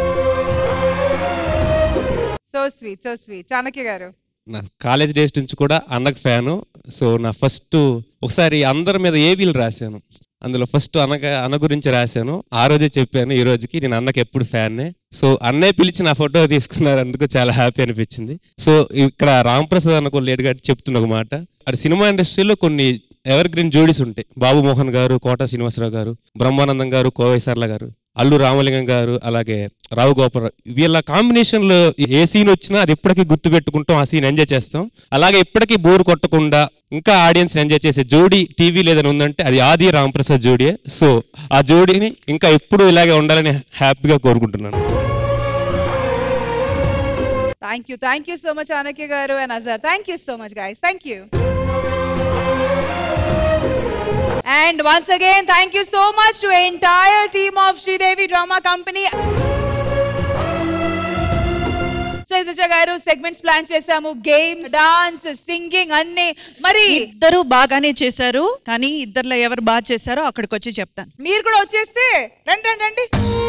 so sweet so sweet Chanakya garu నా కాలేజ్ డేస్ నుంచి కూడా అన్నకు ఫ్యాను సో నా ఫస్ట్ ఒకసారి అందరి మీద ఏబీలు రాశాను అందులో ఫస్ట్ అన్నక అన్న గురించి రాశాను ఆ రోజే చెప్పాను ఈ రోజుకి నేను అన్నకి ఎప్పుడు ఫ్యాన్నే సో అన్నయ్య పిలిచి నా ఫోటో తీసుకున్నారు అందుకు చాలా హ్యాపీ అనిపించింది సో ఇక్కడ రాంప్రసాద్ అన్న కొన్ని లేట్ గారు చెప్తున్న ఒక మాట అటు సినిమా ఇండస్ట్రీలో కొన్ని ఎవర్ గ్రీన్ జోడీస్ ఉంటాయి బాబు మోహన్ గారు కోట శ్రీనివాసరావు గారు బ్రహ్మానందం గారు కోవై సర్ల గారు అల్లు రామలింగం గారు అలాగే రావు గోపాలరావు వీళ్ళ కాంబినేషన్ లో ఏ సీన్ వచ్చినా అది ఇప్పటికీ గుర్తు పెట్టుకుంటాం ఆ సీన్ ఎంజాయ్ చేస్తాం అలాగే ఇప్పటికీ బోర్ కొట్టకుండా ఇంకా ఆడియన్స్ ఎంజాయ్ చేసే జోడీ టీవీ లేదని ఉందంటే అది ఆది రాంప్రసాద్ జోడీయే సో ఆ జోడీని ఇంకా ఎప్పుడు ఇలాగే ఉండాలని హ్యాపీగా కోరుకుంటున్నాను thank you thank you so much Chanakya garu and Azhar thank you so much guys thank you And once again, thank you so much to entire team of Sridevi Drama Company. So ఇది గారు సెగ్మెంట్స్ ప్లాన్ చేశాము games dance singing అన్ని మరి ఇద్దరు బాగానే చేశారు కానీ ఇద్దరులో ఎవరు బాగా చేశారో అక్కడికి వచ్చి చెప్తాను మీరు కూడా వచ్చేస్తే రండి రండి రండి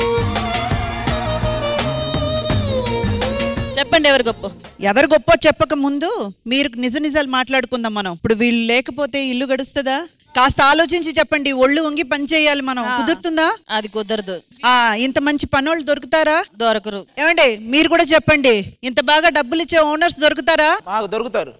చెప్పండి ఎవరు గొప్ప ఎవరు గొప్ప చెప్పక ముందు మీరు నిజ నిజాలు మాట్లాడుకుందాం మనం ఇప్పుడు వీళ్ళు లేకపోతే ఇల్లు గడుస్తుందా కాస్త ఆలోచించి చెప్పండి ఒళ్ళు వంగి పని చేయాలి మనం కుదురుతుందా అది కుదరదు ఆ ఇంత మంచి పనోళ్ళు దొరుకుతారా దొరకరు ఏమండి మీరు కూడా చెప్పండి ఇంత బాగా డబ్బులు ఇచ్చే ఓనర్స్ దొరుకుతారా మాకు దొరుకుతారు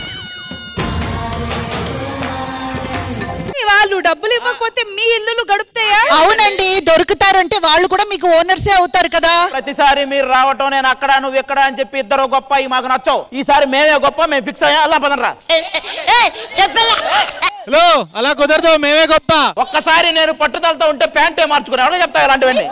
వాళ్ళు డబ్బులు ఇవ్వకపోతే మీ ఇల్లులు గడుపుతాయా అవునండి దొరుకుతారంటే వాళ్ళు కూడా మీకు ఓనర్సే అవుతారు కదా ప్రతిసారి మీరు రావటం నేను అక్కడ నువ్వు ఇక్కడ అని చెప్పి ఇద్దరు గొప్ప ఇవి మాకు నచ్చవు ఈసారి మేమే గొప్ప మేము ఫిక్స్ అయ్యా అలా పదనరా హలో అలా కుదరదు మేమే గొప్ప ఒక్కసారి నేను పట్టుదలతో ఉంటే ప్యాంటే మార్చుకుని ఎవరో చెప్తా ఇలాంటివన్నీ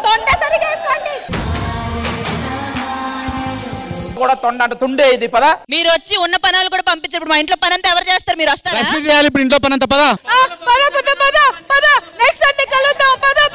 కూడా తొండ అంటే తుండే ఇది పదా మీరు వచ్చి ఉన్న పనాలు కూడా పంపించినప్పుడు మా ఇంట్లో పని అంతా ఎవరు చేస్తారు మీరు వస్తారా రష్మి చేయాలి ఇప్పుడు ఇంట్లో పని అంత పదా పద పద పద పద నెక్స్ట్ సండే కలుద్దాం పద